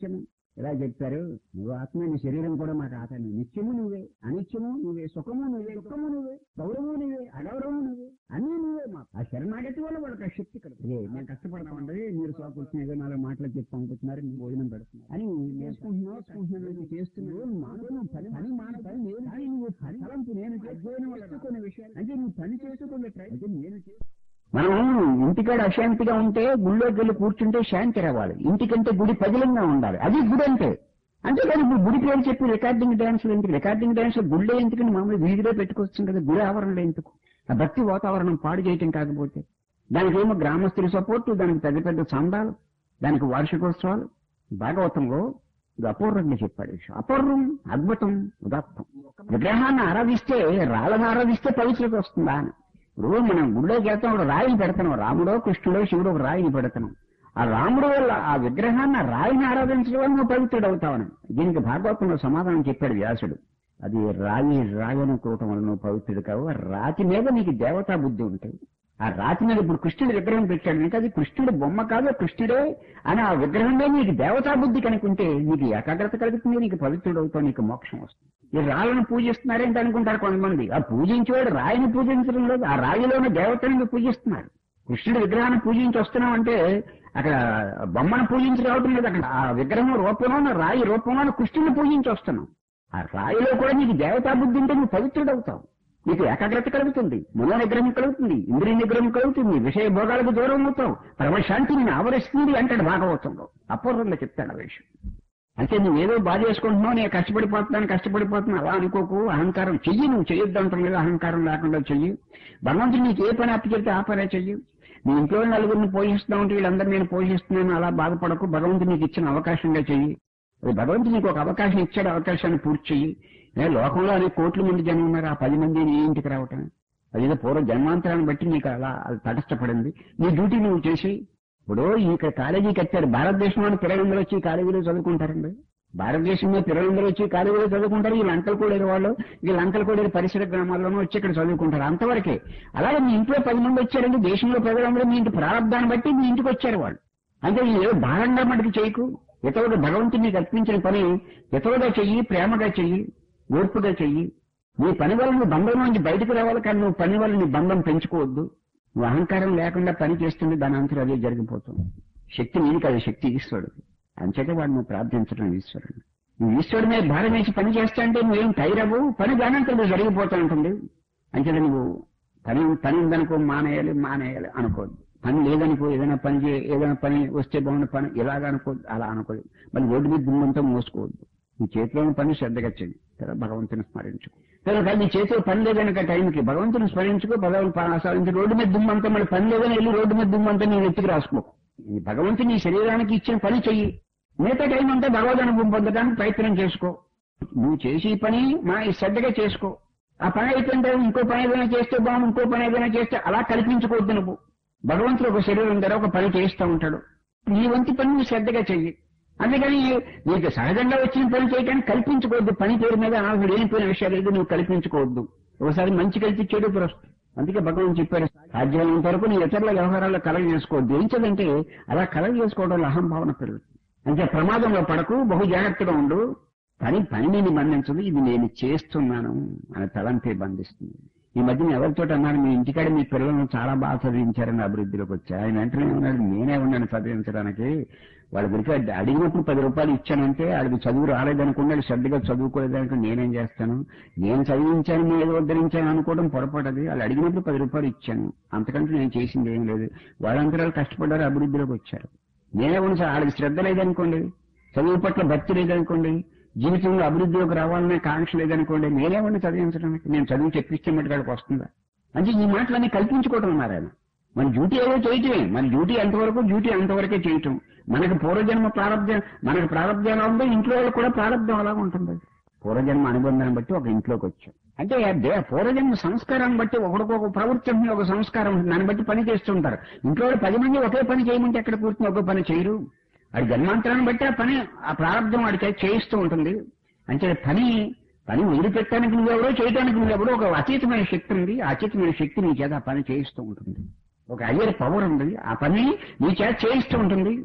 ఇలా చెప్పారు నువ్వు ఆత్మ నీ శరీరం కూడా మాకు ఆత్మ నిత్యము నువ్వే అనిత్యము నువ్వే సుఖము నువ్వే దుఃఖము నువ్వే గౌరవము నువ్వే అగౌరవము నువ్వే అన్నీ నువ్వే మాకు ఆ శరణాగతి వల్ల వాళ్ళకి ఆ శక్తి కలిగింది ఏ, మేము కష్టపడతామండి మీరు సోకొచ్చిన ఏదో నాలుగు మాటలు చెప్పి పంపుతున్నారు మీరు భోజనం పెడుతున్నారు అని చేసుకుంటున్నావు చేసుకుంటున్నావు నువ్వు చేస్తున్నావు మాకు పని పని మాన పని నేను కానీ నువ్వు పని తలంపు నేను అధ్యయనం వల్ల కొన్ని విషయాలు అంటే నువ్వు పని చేసుకునే ట్రై అంటే నేను చేస్తూ మనం ఇంటికాడ అశాంతిగా ఉంటే గుళ్ళోకి వెళ్ళి కూర్చుంటే శాంతి రావాలి ఇంటికంటే గుడి పదిలంగా ఉండాలి అది గుడి అంటే అంతేకాని ఇప్పుడు గుడి పేరు చెప్పి రికార్డింగ్ డాన్స్ ఎందుకు రికార్డింగ్ డాన్స్ గుళ్ళే ఎందుకని మామూలు వీధిలో పెట్టుకొస్తుంది కదా గుడి ఆవరణలో ఎందుకు ఆ భక్తి వాతావరణం పాడు చేయటం కాకపోతే దానికి ఏమో గ్రామస్తుల సపోర్టు దానికి పెద్ద పెద్ద చందాలు దానికి వార్షికోత్సవాలు భాగవతంలో ఇది అపూర్వంగా చెప్పాడు అపూర్వం అద్భుతం ఉదాత్తం విగ్రహాన్ని ఆరాధిస్తే రాళ్ళను ఆరాధిస్తే పవిత్రత వస్తుందా అని ఇప్పుడు మనం గుడిలోకి వెళ్తాం ఒక రాయిని పెడతాం రాముడో కృష్ణుడో శివుడో ఒక రాయిని పెడతాం ఆ రాముడు వల్ల ఆ విగ్రహాన్ని ఆ రాయిని ఆరాధించడం వల్ల నువ్వు పవిత్రుడు అవుతావని దీనికి భాగవతంలో సమాధానం చెప్పాడు వ్యాసుడు అది రాయి రాయి అనుకోవటం వల్ల నువ్వు పవిత్రుడు కావు ఆ రాతి మీద నీకు దేవతా బుద్ధి ఉంటుంది ఆ రాతి మీద ఇప్పుడు కృష్ణుడి విగ్రహం పెట్టాడు నీకు అది కృష్ణుడి బొమ్మ కాదు కృష్ణుడే అని ఆ విగ్రహం మీద నీకు దేవతా బుద్ధి కనుకుంటే నీకు ఏకాగ్రత కలుగుతుంది నీకు పవిత్రుడు అవుతావు నీకు మోక్షం వస్తుంది ఈ రాళ్ళను పూజిస్తున్నారేంటి అనుకుంటారు కొంతమంది ఆ పూజించేవాడు రాయిని పూజించడం లేదు ఆ రాయిలోని దేవతలను పూజిస్తున్నారు కృష్ణుడి విగ్రహాన్ని పూజించి వస్తున్నాం అంటే అక్కడ బొమ్మను పూజించి రావటం లేదు అక్కడ ఆ విగ్రహం రూపంలో రాయి రూపంలో కృష్ణుని పూజించి వస్తున్నాం ఆ రాయిలో కూడా నీకు దేవతా బుద్ధి ఉంటే నువ్వు పవిత్రుడు అవుతావు నీకు ఏకాగ్రత కలుగుతుంది మనో నిగ్రహం కలుగుతుంది ఇంద్రియ నిగ్రహం కలుగుతుంది విషయ భోగాలకు దూరం అవుతావు పరమశాంతి నేను ఆవరిస్తుంది అంటాడు భాగవతంలో అపూర్వంగా చెప్తాడు ఆ విషయం అంటే నువ్వేదో బాధ చేసుకుంటున్నావు నేను కష్టపడిపోతున్నాను కష్టపడిపోతున్నాను అలా అనుకోకు అహంకారం చెయ్యి నువ్వు చెయ్యొద్దు అంటాం లేదు అహంకారం లేకుండా చెయ్యి భగవంతుడు నీకు ఏ పని అప్పచెప్తే ఆ పనే చెయ్యి నీ ఇంట్లో నలుగురిని పోషిస్తా ఉంటే వీళ్ళందరూ నేను పోషిస్తున్నాను అలా బాధపడకు భగవంతుడు నీకు ఇచ్చిన అవకాశంగా చెయ్యి అది భగవంతుడు నీకు ఒక అవకాశం ఇచ్చాడు అవకాశాన్ని పూర్తి చెయ్యి ఏ లోకంలో అనేక కోట్ల మంది జనం ఉన్నారు ఆ పది మంది నీ ఇంటికి రావటం అదేదో పూర్వ జన్మాంతరాన్ని బట్టి నీకు అలా అది తటస్థపడింది నీ డ్యూటీ నువ్వు చేసి ఇప్పుడు ఇక్కడ కాలేజీ కట్టారు భారతదేశంలోని పిల్లలందరూ వచ్చి ఈ కాలేజీలో చదువుకుంటారండి భారతదేశంలో పిల్లలందరూ వచ్చి కాలేజీలో చదువుకుంటారు వీళ్ళ అంకల్ కోడేరు వాళ్ళు వీళ్ళ అంకల్ కోడేరు పరిసర గ్రామాల్లోనూ వచ్చి ఇక్కడ చదువుకుంటారు అంతవరకే అలాగే మీ ఇంట్లో పది మంది వచ్చారండి దేశంలో ప్రజలందరూ మీ ఇంటి ప్రారంభాన్ని బట్టి మీ ఇంటికి వచ్చారు వాళ్ళు అంటే ఏ భారంగా మటుకు చేయకు ఇతరుడు భగవంతుని నీకు అర్పించిన పని ఇతరుగా చెయ్యి ప్రేమగా చెయ్యి ఓర్పుగా చెయ్యి నీ పని వల్ల నువ్వు బంధం నుంచి బయటకు రావాలి కానీ నువ్వు పని వల్ల నీ బంధం పెంచుకోవద్దు నువ్వు అహంకారం లేకుండా పని చేస్తుంటే దాని అంతరం అదే జరిగిపోతుంది శక్తి నీది కాదు శక్తి ఈశ్వరుడు అంచేత వాడు నువ్వు ప్రార్థించడం ఈశ్వరుడు నువ్వు ఈశ్వరుడి మీద భారం వేసి పని చేస్తా అంటే నువ్వేం టైరవు పని దానంతా జరిగిపోతూ ఉంటుంది అంచేత నువ్వు పని పని ఉందనుకో మానేయాలి మానేయాలి అనుకోవద్దు పని లేదనుకో ఏదైనా పని చే ఏదైనా పని వస్తే బాగుండే పని ఇలాగ అనుకోవద్దు అలా అనుకోదు మళ్ళీ రోడ్డు మీద దుమ్మంతా మోసుకోవద్దు నీ చేతిలోని పని శ్రద్ధగా చెయ్యి తర్వాత భగవంతుని స్మరించుకో తర్వాత నీ చేతిలో పని లేదనక టైంకి భగవంతుని స్మరించుకో భగవంతుని ఆశ్రయించి రోడ్డు మీద దుమ్మంతా మళ్ళీ పని లేదని వెళ్ళి రోడ్డు మీద దుమ్మంతా నీ ఎత్తికి రాసుకో ఈ భగవంతుని నీ శరీరానికి ఇచ్చిన పని చెయ్యి మిగతా టైం అంతా భగవద్ అనుభవం పొందడానికి ప్రయత్నం చేసుకో నువ్వు చేసి పని మా శ్రద్ధగా చేసుకో ఆ పని అయిపోయిన తర్వాత ఇంకో పని ఏదైనా చేస్తే బాగుంది ఇంకో పని ఏదైనా చేస్తే అలా కల్పించుకోవద్దు నువ్వు భగవంతుడు ఒక శరీరం ధర ఒక పని చేస్తూ ఉంటాడు నీ వంటి పని నువ్వు శ్రద్ధగా చెయ్యి అందుకని నీకు సహజంగా వచ్చిన పని చేయడానికి కల్పించుకోవద్దు పని పేరు మీద నాకు లేనిపోయిన విషయాలు ఏదో నువ్వు కల్పించుకోవద్దు ఒకసారి మంచి కలిసి చెడు వస్తుంది అందుకే భగవాన్ చెప్పారు సాధ్యమైనంత వరకు నీ ఇతరుల వ్యవహారాల్లో కలగ చేసుకోవద్దు ఏంటంటే అలా కలగ చేసుకోవడం వల్ల అహంభావన పెరుగుతుంది అంటే ప్రమాదంలో పడకు బహు జాగ్రత్తగా ఉండు పని పని నేను బంధించదు ఇది నేను చేస్తున్నాను అని తలంపే బంధిస్తుంది ఈ మధ్యన ఎవరితో అన్నాను మీ ఇంటికాడ మీ పిల్లలను చాలా బాగా చదివించారని అభివృద్ధిలోకి వచ్చా ఆయన వెంటనే ఉన్నాడు నేనే ఉన్నాను చదివించడానికి వాళ్ళ గురికి అడిగినప్పుడు పది రూపాయలు ఇచ్చానంటే వాళ్ళకి చదువు రాలేదనుకున్నాడు శ్రద్ధగా చదువుకోలేదనుకో నేనేం చేస్తాను నేను చదివించాను నేను ఏదో ఉద్ధరించాను అనుకోవడం పొరపాటది వాళ్ళు అడిగినప్పుడు పది రూపాయలు ఇచ్చాను అంతకంటే నేను చేసింది ఏం లేదు వాళ్ళంతరాలు కష్టపడ్డారు అభివృద్ధిలోకి వచ్చారు నేనే ఉన్నా సార్ వాళ్ళకి శ్రద్ధ లేదనుకోండి చదువు పట్ల భక్తి లేదనుకోండి జీవితంలో అభివృద్ధిలోకి రావాలనే కాంక్ష లేదనుకోండి నేనేమన్నా చదివించడానికి నేను చదువు చెప్పిస్తే మటుకాడికి వస్తుందా అంటే ఈ మాటలన్నీ కల్పించుకోవటం ఉన్నారు ఆయన మన డ్యూటీ ఏదో చేయటమే మన డ్యూటీ ఎంతవరకు డ్యూటీ అంతవరకే చేయటం మనకి పూర్వజన్మ ప్రారంభం మనకి ప్రారంభం ఎలా ఉందో ఇంట్లో వాళ్ళకి కూడా ప్రారంభం అలా ఉంటుంది పూర్వజన్మ అనుబంధాన్ని బట్టి ఒక ఇంట్లోకి వచ్చాం అంటే దే పూర్వజన్మ సంస్కారాన్ని బట్టి ఒకరికొక ప్రవృత్తి ఉంటుంది ఒక సంస్కారం ఉంటుంది దాన్ని బట్టి పని చేస్తుంటారు ఇంట్లో వాళ్ళు పది మంది ఒకే పని చేయమంటే ఎక్కడ కూర్చుని ఒక పని చేయరు వాడి జన్మాంతరాన్ని బట్టి ఆ పని ఆ ప్రారంభం వాడికి చేయిస్తూ ఉంటుంది అంటే పని పని వదిలిపెట్టడానికి నువ్వెవరో చేయడానికి నువ్వెవరో ఒక అతీతమైన శక్తి ఉంది ఆ అతీతమైన శక్తి నీ చేత ఆ పని చేయిస్తూ ఉంటుంది ఒక అయ్యర్ పవర్ ఉంది ఆ పని నీ చేత చేయిస్తూ ఉంటుంది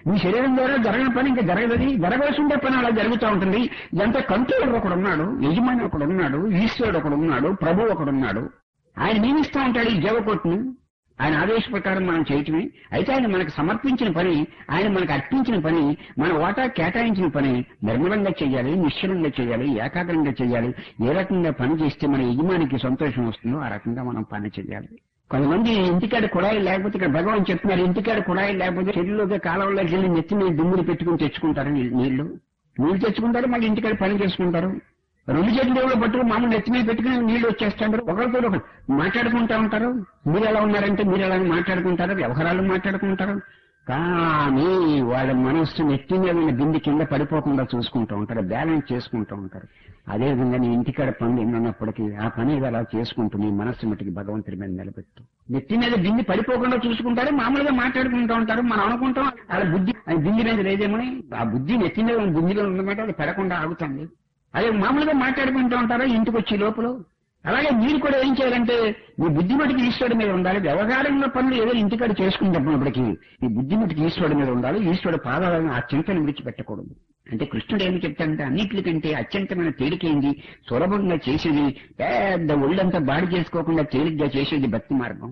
మీ శరీరం ద్వారా జరగని పని ఇంకా జరగదని జరగవలసి ఉండే పని అలా జరుగుతూ ఉంటుంది ఇదంతా కంట్రోలర్ ఒకడు ఉన్నాడు యజమాని ఒకడు ఉన్నాడు ఈశ్వరుడు ఒకడు ఉన్నాడు ప్రభు ఒకడు ఉన్నాడు ఆయన నియమిస్తూ ఉంటాడు ఈ జీవకోటిని ఆయన ఆదేశ ప్రకారం మనం చేయటమే అయితే ఆయన మనకు సమర్పించిన పని ఆయన మనకు అర్పించిన పని మన వాటా కేటాయించిన పని నిర్మలంగా చేయాలి నిశ్చలంగా చేయాలి ఏకాగ్రంగా చేయాలి ఏ రకంగా పని చేస్తే మన యజమానికి సంతోషం వస్తుందో ఆ రకంగా మనం పని చేయాలి కొంతమంది ఇంటికాడ కుళాయి లేకపోతే ఇక్కడ భగవాన్ చెప్తున్నారు ఇంటికాడ కుళాయి లేకపోతే చెరువులోకి కాలంలోకి వెళ్ళి నెత్తి మీద దుమ్ములు పెట్టుకుని తెచ్చుకుంటారు నీ- నీళ్లు నీళ్లు తెచ్చుకుంటారు మళ్ళీ ఇంటికాడ పని చేసుకుంటారు రెండు చేతులు ఎవరో పట్టుకుని మామూలు నెత్తి మీద పెట్టుకుని నీళ్లు వచ్చేస్తుంటారు ఒకరితో ఒకరు మాట్లాడుకుంటా ఉంటారు మీరు ఎలా ఉన్నారంటే మీరు ఎలా మాట్లాడుకుంటారు వ్యవహారాలు మాట్లాడుకుంటారు కానీ వాళ్ళ మనస్సు నెత్తి మీద ఉన్న బింది కింద పడిపోకుండా చూసుకుంటూ ఉంటారు బ్యాలెన్స్ చేసుకుంటూ ఉంటారు అదే విధంగా నీ ఇంటికాడ పనులు ఎన్నప్పటికీ ఆ పని ఏదో అలా చేసుకుంటూ నీ మనస్సు మటుకి భగవంతుడి మీద నిలబెట్టు నెత్తి మీద బింది పడిపోకుండా చూసుకుంటారు మామూలుగా మాట్లాడుకుంటూ ఉంటారు మనం అనుకుంటాం అలా బుద్ధి అది బింది మీద లేదేమని ఆ బుద్ధి నెత్తి మీద ఉన్న బుద్ధిలో ఉందన్నమాట అది పెరగకుండా ఆగుతుంది అదే మామూలుగా మాట్లాడుకుంటూ ఉంటారా ఇంటికి వచ్చి లోపల అలాగే మీరు కూడా ఏం చేయాలంటే మీ బుద్ధి మటుకు ఈశ్వరుడి మీద ఉండాలి వ్యవహారంలో పనులు ఏదో ఇంటికాడ చేసుకుంటున్నప్పటికీ ఈ బుద్ధి మటుకు ఈశ్వరుడి మీద ఉండాలి ఈశ్వరుడు పాదాలను ఆ చింతను విడిచిపెట్టకూడదు అంటే కృష్ణుడు ఏమి చెప్తాడంటే అన్నిటికంటే అత్యంతమైన తేలికైంది సులభంగా చేసేది పెద్ద ఒళ్ళంతా బాడి చేసుకోకుండా తేలిగ్గా చేసేది భక్తి మార్గం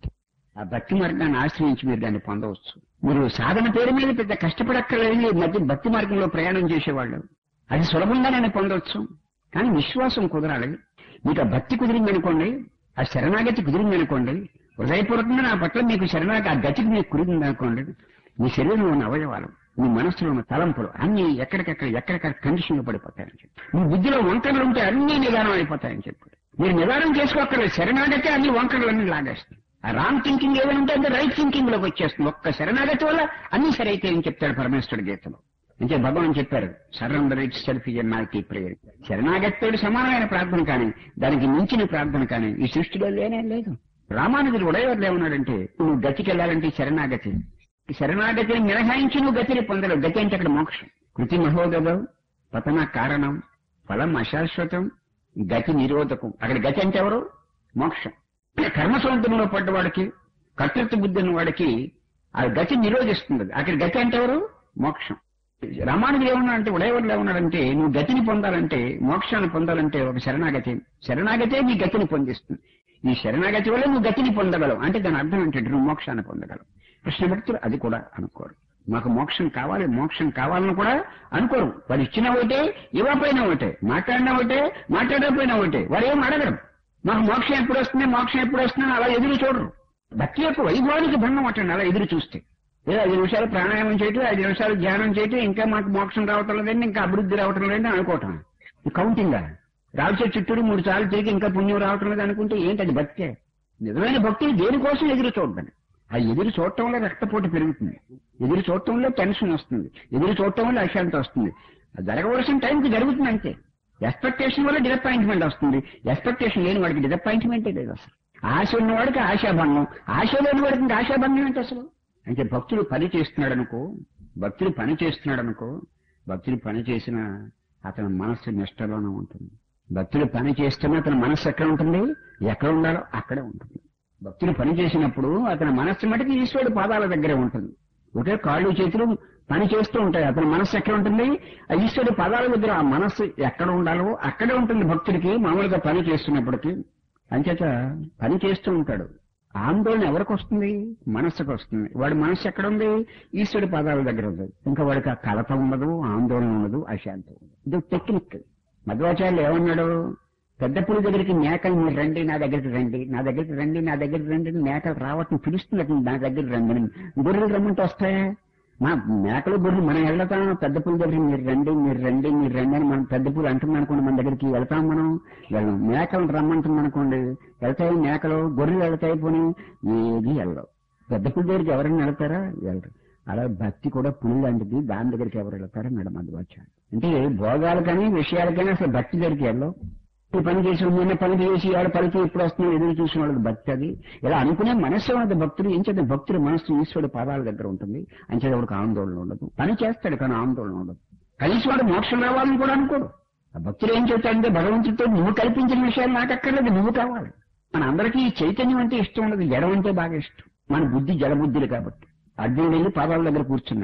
ఆ భక్తి మార్గాన్ని ఆశ్రయించి మీరు దాన్ని పొందవచ్చు మీరు సాధన పేరు మీద పెద్ద కష్టపడక్కర్లేదు ఈ మధ్య భక్తి మార్గంలో ప్రయాణం చేసేవాళ్ళు అది సులభంగానే పొందవచ్చు కానీ విశ్వాసం కుదరాలి మీకు ఆ భక్తి కుదిరింది అనుకోండి ఆ శరణాగతి కుదిరింది అనుకోండి హృదయపూర్వకంగా నా పట్ల మీకు శరణాగతి ఆ గతికి మీకు కుదిరింది అనుకోండి మీ శరీరంలో ఉన్న అవయవాలు మీ మనసులో ఉన్న తలంపులు అన్ని ఎక్కడికెక్కడ ఎక్కడికక్కడ కండిషన్ పడిపోతాయని చెప్పి మీ బుద్ధిలో వంకరలు ఉంటే అన్ని నిదానం అయిపోతాయని చెప్పి మీరు నిదానం చేసుకోక్కర్లేదు శరణాగతి అన్ని వంకరలన్నీ లాగేస్తాయి ఆ రాంగ్ థింకింగ్ ఏదైనా ఉంటే అంటే రైట్ థింకింగ్ లోకి వచ్చేస్తుంది ఒక్క శరణాగతి వల్ల అన్ని సరైతాయని చెప్తాడు పరమేశ్వరుడు గీతలో అంటే భగవాన్ చెప్పారు surrender itself ear not a prayer శరణాగతితోటి సమానమైన ప్రార్థన కానీ దానికి మించిన ప్రార్థన కానీ ఈ సృష్టిలో లేనే లేదు రామానుజుడు ఉడయవర్లు ఏమన్నాడంటే నువ్వు గతికి వెళ్ళాలంటే శరణాగతి ఈ శరణాగతిని మినహాయించి నువ్వు గతిని పొందలేవు గతి అంటే అక్కడ మోక్షం కృతి మహోదయం పతన కారణం ఫలం అశాశ్వతం గతి నిరోధకం అక్కడ గతి అంటే ఎవరు మోక్షం కర్మ సముద్రంలో పడ్డవాడికి కర్తృత్వ బుద్ధి ఉన్న వాడికి ఆ గతి నిరోధిస్తుంది అక్కడ గతి అంటే ఎవరు మోక్షం రామానుడు ఏమన్నా అంటే ఉడయవర్లు ఏమన్నాడంటే నువ్వు గతిని పొందాలంటే మోక్షాన్ని పొందాలంటే ఒక శరణాగతి శరణాగతే నీ గతిని పొందిస్తుంది ఈ శరణాగతి వల్ల నువ్వు గతిని పొందగలవు అంటే దాని అర్థం ఏంటంటే నువ్వు మోక్షాన్ని పొందగలవు కృష్ణ భక్తులు అది కూడా అనుకోరు మాకు మోక్షం కావాలి మోక్షం కావాలని కూడా అనుకోరు వాడు ఇచ్చిన ఒకటే ఇవ్వకపోయినా ఒకటే మాట్లాడినా ఒకటే మాట్లాడకపోయినా ఒకటే వాడు ఏం అడగరు మాకు మోక్షం ఎప్పుడు వస్తుంది మోక్షం ఎప్పుడు వస్తుంది అలా ఎదురు చూడరు భక్తి యొక్క వైభవానికి భంగం అట్టండి అలా ఎదురు చూస్తే ఏదో ఐదు నిమిషాలు ప్రాణాయామం చేయటం ఐదు నిమిషాలు ధ్యానం చేయటం ఇంకా మాకు మోక్షం రావటం లేదండి ఇంకా అభివృద్ధి రావటం లేదండి అనుకోవటం ఈ కౌంటింగ్ రాల్చే చుట్టూరు మూడు సార్లు తిరిగి ఇంకా పుణ్యం రావటం లేదు అనుకుంటే ఏంటి అది భక్తే నిజమైన భక్తి దేనికోసం ఎదురు చూడదని ఆ ఎదురు చూడటం వల్ల రక్తపోటు పెరుగుతుంది ఎదురు చూడటం వల్ల టెన్షన్ వస్తుంది ఎదురు చూడటం వల్ల అశాంతి వస్తుంది అది జరగవలసిన టైంకి జరుగుతుంది అంతే ఎక్స్పెక్టేషన్ వల్ల డిసప్పాయింట్మెంట్ వస్తుంది ఎక్స్పెక్టేషన్ లేని వాడికి డిసప్పాయింట్మెంటే లేదు అసలు ఆశ ఉన్నవాడికి ఆశాభంగం ఆశ లేని వాడికి ఇంకా ఆశాభంగం ఏంటి అసలు అంటే భక్తుడు పని చేస్తున్నాడు అనుకో భక్తుడు పని చేస్తున్నాడు అనుకో భక్తుడు పని చేసిన అతని మనస్సు నిష్టలోనే ఉంటుంది భక్తుడు పని చేస్తున్నా అతని మనస్సు ఎక్కడ ఉంటుంది ఎక్కడ ఉండాలో అక్కడే ఉంటుంది భక్తుడు పని చేసినప్పుడు అతని మనస్సు మటుకు ఈశ్వరుడు పాదాల దగ్గరే ఉంటుంది ఒకే కాళ్ళు చేతులు పని చేస్తూ ఉంటాయి అతని మనస్సు ఎక్కడ ఉంటుంది ఆ ఈశ్వరుడు పాదాల దగ్గర ఆ మనస్సు ఎక్కడ ఉండాలో అక్కడే ఉంటుంది భక్తుడికి మామూలుగా పని చేస్తున్నప్పటికీ అంచేత పని చేస్తూ ఉంటాడు ఆందోళన ఎవరికి వస్తుంది మనస్సుకు వస్తుంది వాడి మనస్సు ఎక్కడ ఉంది ఈశ్వరుడి పాదాల దగ్గర ఉంది ఇంకా వాడికి ఆ కలత ఉండదు ఆందోళన ఉండదు అశాంతి ఉండదు ఇది టెక్నిక్ మధ్వాచార్యులు ఏమన్నాడు పెద్ద పులి దగ్గరికి మేకలు మీరు రండి నా దగ్గరికి రండి నా దగ్గరికి రండి నా దగ్గరికి రండి అని మేకలు రావటం పిలుస్తున్నట్టు నా దగ్గరికి రండి అని గొర్రెలు రమ్మంటే వస్తాయా మా మేకలు గొర్రెలు మనం వెళ్తాం పెద్ద పులి దగ్గరికి మీరు రండి మీరు రండి మీరు రండి అని మనం పెద్ద పులి అంటుంది అనుకోండి మన దగ్గరికి వెళ్తాం మనం వెళ్ళం మేకలు రమ్మంటుంది అనుకోండి వెళ్తాయి మేకలు గొర్రెలు వెళ్తాయి పోనీ ఏది వెళ్ళవు పెద్ద పులి దగ్గరికి ఎవరైనా వెళ్తారా వెళ్ళరు అలా భక్తి కూడా పులి లాంటిది దాని దగ్గరికి ఎవరు వెళ్తారా మేడం అది వచ్చాడు అంటే భోగాలు కానీ విషయాలు కానీ అసలు భక్తి దగ్గరికి వెళ్ళవు ఈ పని చేసి నిన్న పని చేసి ఆడ పనికి ఇప్పుడు వస్తున్నాం ఎదురు చూసిన వాళ్ళకి భక్తి అది ఇలా అనుకునే మనస్సు ఉన్నది భక్తుడు ఏం చేద్దాం భక్తుడి మనస్సు ఈశ్వరుడు పాదాల దగ్గర ఉంటుంది అంచేది వాడికి ఆందోళన ఉండదు పని చేస్తాడు కానీ ఆందోళన ఉండదు కనీసం వాడు మోక్షం రావాలని కూడా అనుకోడు ఆ భక్తుడు ఏం చెప్తాడంటే భగవంతుడితో నువ్వు కల్పించిన విషయాలు నాకు అక్కర్లేదు నువ్వు కావాలి మన అందరికీ ఈ చైతన్యం అంటే ఇష్టం ఉండదు జడం అంటే బాగా ఇష్టం మన బుద్ధి జడబుద్ధులు కాబట్టి అర్జునుడు వెళ్ళి పాదాల దగ్గర కూర్చున్నాడు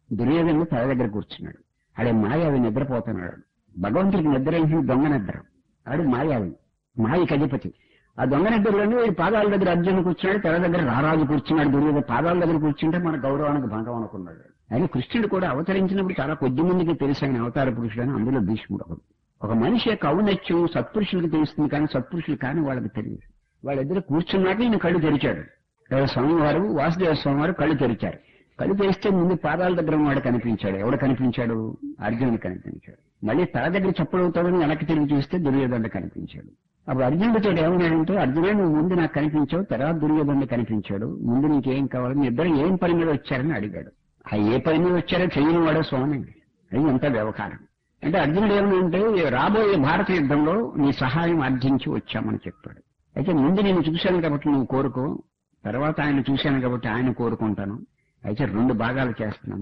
దుర్యోధనుడు తల దగ్గర కూర్చున్నాడు ఆడే మాయావి నిద్రపోతున్నాడు భగవంతుడికి నిద్ర ఏంటి దొంగ నిద్ర ఆడు మాయావి మాయకి అధిపతి ఆ దొంగ నిద్రలోనే వీడి పాదాల దగ్గర అర్జునుడు కూర్చున్నాడు తెర దగ్గర రారాజు కూర్చున్నాడు దుర్యోధన పాదాల దగ్గర కూర్చుంటే మన గౌరవానికి భంగం అనుకున్నాడు ఆయన కృష్ణుడు కూడా అవతరించినప్పుడు చాలా కొద్ది మందికి తెలుసు ఆయన అవతార పురుషుడు అని అందులో భీష్ముడు ఒకడు ఒక మనిషి యొక్క ఔన్నత్యం సత్పురుషులకు తెలుస్తుంది కానీ సత్పురుషులు కానీ వాళ్ళకి తెలియదు వాళ్ళిద్దరు కూర్చున్నాక ఈయన కళ్ళు తెరిచాడు ఎవరు స్వామివారు వాసుదేవ స్వామివారు కళ్ళు తెరిచారు కళ్ళు తెరిస్తే ముందు పాదాల దగ్గర వాడు కనిపించాడు ఎవడు కనిపించాడు అర్జునుడు కనిపించాడు మళ్ళీ తల దగ్గర చప్పుడవుతాడని వెనక్కి తిరిగి చూస్తే దుర్యోధనుడు కనిపించాడు అప్పుడు అర్జునుడితో ఏమన్నాడంటే అర్జున నువ్వు ముందు నాకు కనిపించావు తర్వాత దుర్యోధనుడు కనిపించాడు ముందు నీకేం కావాలి మీ ఇద్దరు ఏం పని మీద వచ్చారని అడిగాడు ఆ ఏ పని మీద వచ్చారో చెయ్యని వాడో స్వామి అది అంత వ్యవహారం అంటే అర్జునుడు ఏమనంటే రాబోయే భారత యుద్ధంలో నీ సహాయం అర్జించి వచ్చామని చెప్పాడు అయితే ముందు నేను చూశాను కాబట్టి నువ్వు కోరుకో తర్వాత ఆయన చూశాను కాబట్టి ఆయన కోరుకుంటాను అయితే రెండు భాగాలు చేస్తున్నాను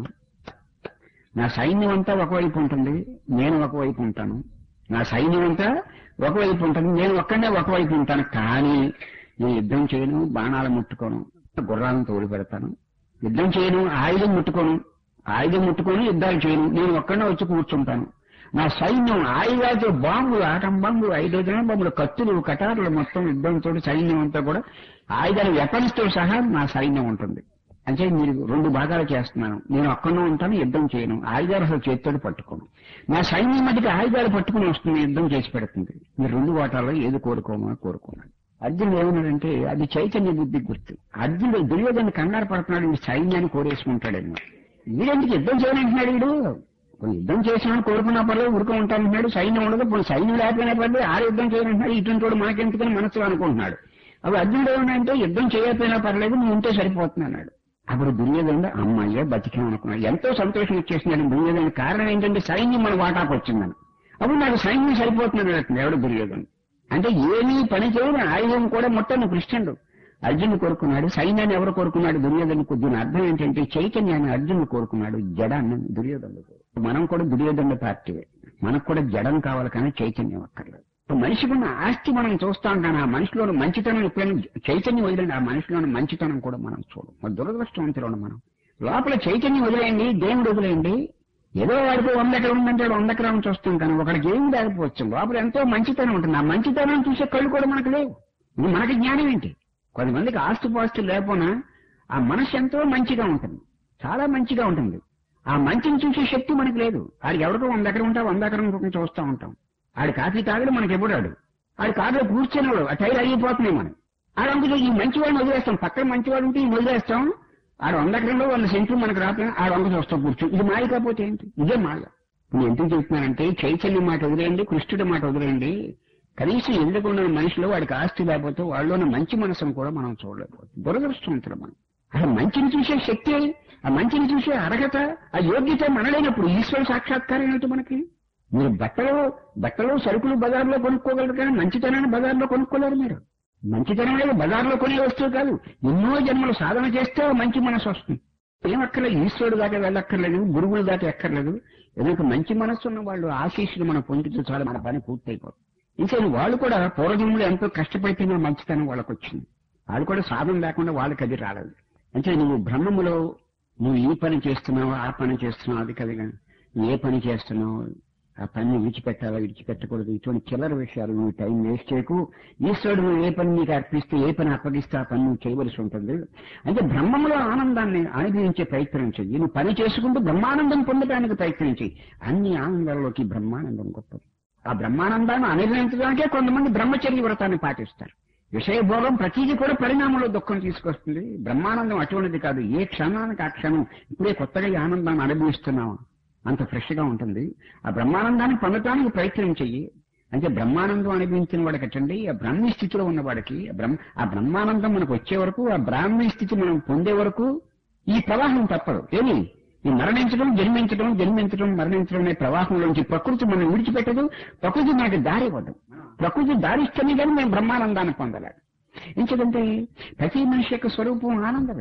నా సైన్యం అంతా ఒకవైపు ఉంటుంది నేను ఒకవైపు ఉంటాను నా సైన్యం అంతా ఒకవైపు ఉంటుంది నేను ఒక్కడే ఒకవైపు ఉంటాను కానీ నేను యుద్ధం చేయను బాణాలు ముట్టుకోను గుర్రాలను తోడు పెడతాను యుద్ధం చేయను ఆయుధం ముట్టుకోను ఆయుధం ముట్టుకొని యుద్ధాలు చేయను నేను ఒక్కడే వచ్చి కూర్చుంటాను నా సైన్యం ఆయుధాలతో బాంబులు ఆటం బాంబులు ఐదు జన బాంబులు కత్తులు కటారులు మొత్తం యుద్ధంతో సైన్యం అంతా కూడా ఆయుధాల వెపన్స్ తో సహా నా సైన్యం ఉంటుంది అంటే మీరు రెండు భాగాలు చేస్తున్నాను నేను ఒక్కడో ఉంటాను యుద్ధం చేయను ఆయుధాలు అసలు చేతితో పట్టుకోను నా సైన్యం మధ్యకి ఆయుధాలు పట్టుకుని వస్తుంది యుద్ధం చేసి పెడుతుంది మీరు రెండు వాటాల్లో ఏది కోరుకోమో కోరుకున్నాను అర్జునుడు ఏమన్నాడంటే అది చైతన్య బుద్ధి గుర్తు అర్జునుడు దుర్యోధన కంగారు పడుతున్నాడు ఈ సైన్యాన్ని కోరేసుకుంటాడేమో వీడెందుకు యుద్ధం చేయనంటున్నాడు వీడు కొన్ని యుద్ధం చేసినా కోరుకున్నా పర్లేదు ఉరుకు ఉంటానంటున్నాడు సైన్యం ఉండదు కొన్ని సైన్యం లేకపోయినా పర్లేదు ఆ యుద్ధం చేయాలంటున్నాడు ఇటువంటి వాడు మనకెందుకని మనసులో అనుకుంటున్నాడు అప్పుడు అర్జునుడు ఏమన్నాడంటే యుద్ధం చేయకపోయినా పర్లేదు నువ్వు ఉంటే సరిపోతుంది అన్నాడు అప్పుడు దుర్యోధనుడు అమ్మాయ్య బతికామనుకున్నాడు ఎంతో సంతోషం ఇచ్చేసినాడు దుర్యోధన కారణం ఏంటంటే సైన్యం మన వాటాకు వచ్చిందని అప్పుడు నాకు సైన్యం సరిపోతుంది అంటున్నాడు ఎవడు దుర్యోధనుడు అంటే ఏమీ పని చేయని ఆయుధం కూడా మొత్తం కృష్ణుడు అర్జునుడు కోరుకున్నాడు సైన్యాన్ని ఎవరు కోరుకున్నాడు దుర్యోధనుకు దీని అర్థం ఏంటంటే చైతన్యాన్ని అర్జునుడు కోరుకున్నాడు జడాన్ని దుర్యోధనుడు మనం కూడా దుర్యోధనుడు పార్టీ మనకు కూడా జడం కావాలి కానీ చైతన్యం అక్కర్లేదు ఇప్పుడు మనిషికి ఉన్న ఆస్తి మనం చూస్తాం కానీ ఆ మనిషిలోని మంచితనం ఎప్పుడైనా చైతన్యం వదిలేండి ఆ మనిషిలోని మంచితనం కూడా మనం చూడం మన దురదృష్టవంతులు మనం లోపల చైతన్యం వదిలేయండి దేవుడు వదిలేయండి ఏదో వాడికి వంద ఎకరం ఉందంటే వాడు వంద ఎకరం చూస్తాం కానీ ఒకడికి ఏం లేకపోవచ్చు లోపల ఎంతో మంచితనం ఉంటుంది ఆ మంచితనం చూసే కళ్ళు కూడా మనకు లేవు ఇది మనకి జ్ఞానం ఏంటి కొంతమందికి ఆస్తి పాస్తి లేకపోయినా ఆ మనసు ఎంతో మంచిగా ఉంటుంది చాలా మంచిగా ఉంటుంది ఆ మంచిని చూసే శక్తి మనకు లేదు ఆడికి ఎవరికో వంద ఎకరం ఉంటే వంద ఎకరం ఇంకొకరిని చూస్తూ ఉంటాం ఆడి కాఫీ తాగడు మనకి ఎప్పుడాడు ఆడి కారులో కూర్చున్నాడు ఆ టైర్ అయిపోతున్నాయి మనం ఆడందులో ఈ మంచివాడిని వదిలేస్తాం పక్కన మంచివాడు ఉంటే ఈ వదిలేస్తాం ఆడ వంద ఎకరంలో వంద సెంట్లు మనకు రాకపోయినా ఆడ వంద చూస్తాం కూర్చో ఇది మాయ కాకపోతే ఏంటి ఇదే మాయ నేను ఎందుకు చెప్తున్నానంటే చైతన్యం మాట వదిలేయండి కృష్ణుడి మాట వదిలేయండి కనీసం ఎదుర్కొన్న మనిషిలో వాడికి ఆస్తి లేకపోతే వాళ్ళలోని మంచి మనసును కూడా మనం చూడలేకపోతుంది దురదృష్టవంతులు మనం అసలు మంచిని చూసే శక్తి ఆ మంచిని చూసే అర్హత ఆ యోగ్యత మనలేనప్పుడు ఈశ్వర సాక్షాత్కారం ఏంటి మనకి మీరు బట్టలు బట్టలు సరుకులు బజార్లో కొనుక్కోగలరు కానీ మంచితనాన్ని బజార్లో కొనుక్కోలేరు మీరు మంచితనం అనేది బజార్లో కొనే వస్తువు కాదు ఎన్నో జన్మలు సాధన చేస్తే మంచి మనసు వస్తుంది ఏం అక్కర్లేదు ఈశ్వరుడు దాకా వెళ్ళక్కర్లేదు గురువుల దాకా ఎక్కర్లేదు ఎందుకు మంచి మనస్సు ఉన్న వాళ్ళు ఆశీస్సులు మనం పొందితే చాలు మన పని పూర్తయిపోతుంది ఇంకా వాళ్ళు కూడా పూర్వజన్మలో ఎంతో కష్టపడితేనే మంచితనం వాళ్ళకి వచ్చింది వాళ్ళు కూడా సాధన లేకుండా వాళ్ళకి అది రాలేదు అంటే నువ్వు బ్రహ్మములో నువ్వు ఈ పని చేస్తున్నావు ఆ పని చేస్తున్నావు అది కదా ఏ పని చేస్తున్నావు ఆ పని విడిచిపెట్టాలా విడిచిపెట్టకూడదు ఇటువంటి చిల్లర విషయాలు నువ్వు టైం వేస్ట్ చేయకు ఈశ్వరుడు నువ్వు ఏ పని నీకు అర్పిస్తే ఏ పని అప్పగిస్తే ఆ పని నువ్వు చేయవలసి ఉంటుంది అంటే బ్రహ్మంలో ఆనందాన్ని అనుభవించే ప్రయత్నం చెయ్యి నువ్వు పని చేసుకుంటూ బ్రహ్మానందం పొందడానికి ప్రయత్నం చెయ్యి అన్ని ఆనందాల్లోకి బ్రహ్మానందం గొప్పది ఆ బ్రహ్మానందాన్ని అనుభవించడానికే కొంతమంది బ్రహ్మచర్య వ్రతాన్ని పాటిస్తారు విషయ భోగం ప్రతిదీ కూడా పరిణామంలో దుఃఖం తీసుకొస్తుంది బ్రహ్మానందం అటువంటిది కాదు ఏ క్షణానికి ఆ క్షణం ఇప్పుడే కొత్తగా ఈ ఆనందాన్ని అనుభవిస్తున్నావా అంత ఫ్రెష్ గా ఉంటుంది ఆ బ్రహ్మానందాన్ని పొందటానికి ప్రయత్నం చెయ్యి అంటే బ్రహ్మానందం అనుభవించిన వాడికటండి ఆ బ్రాహ్మీ స్థితిలో ఉన్నవాడికి ఆ బ్రహ్మ ఆ బ్రహ్మానందం మనకు వచ్చే వరకు ఆ బ్రాహ్మీ స్థితి మనం పొందే వరకు ఈ ప్రవాహం తప్పదు ఏమి ఈ మరణించడం జన్మించడం జన్మించడం మరణించడం అనే ప్రవాహంలోంచి ప్రకృతి మనం విడిచిపెట్టదు ప్రకృతి మనకి దారి ఇవ్వదు ప్రకృతి దారి ఇస్తేనే కానీ మేము బ్రహ్మానందాన్ని పొందలేదు ఎందుకంటే ప్రతి మనిషి యొక్క స్వరూపం ఆనందమే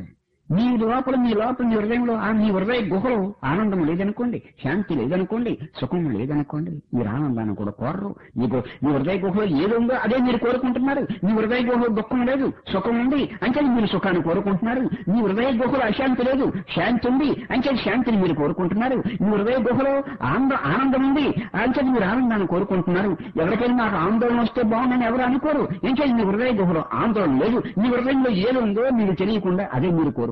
మీ లోపల మీ లోపల మీ హృదయంలో ఆ మీ హృదయ గుహలో ఆనందం లేదనుకోండి శాంతి లేదనుకోండి సుఖం లేదనుకోండి మీరు ఆనందాన్ని కూడా కోరరు మీ గు- మీ హృదయ గుహలో ఏది ఉందో అదే మీరు కోరుకుంటున్నారు మీ హృదయ గుహలో దుఃఖం లేదు సుఖం ఉంది అంటే మీరు సుఖాన్ని కోరుకుంటున్నారు మీ హృదయ గుహలో అశాంతి లేదు శాంతి ఉంది అంటే శాంతిని మీరు కోరుకుంటున్నారు మీ హృదయ గుహలో ఆనందం ఆనందం ఉంది అంటే మీరు ఆనందాన్ని కోరుకుంటున్నారు ఎవరికైనా నాకు ఆందోళన వస్తే బాగుందని ఎవరు అనుకోరు ఏం చేయాలి మీ హృదయ గుహలో ఆందోళన లేదు మీ హృదయంలో ఏది ఉందో మీకు తెలియకుండా అదే మీరు కోరుకుంటున్నారు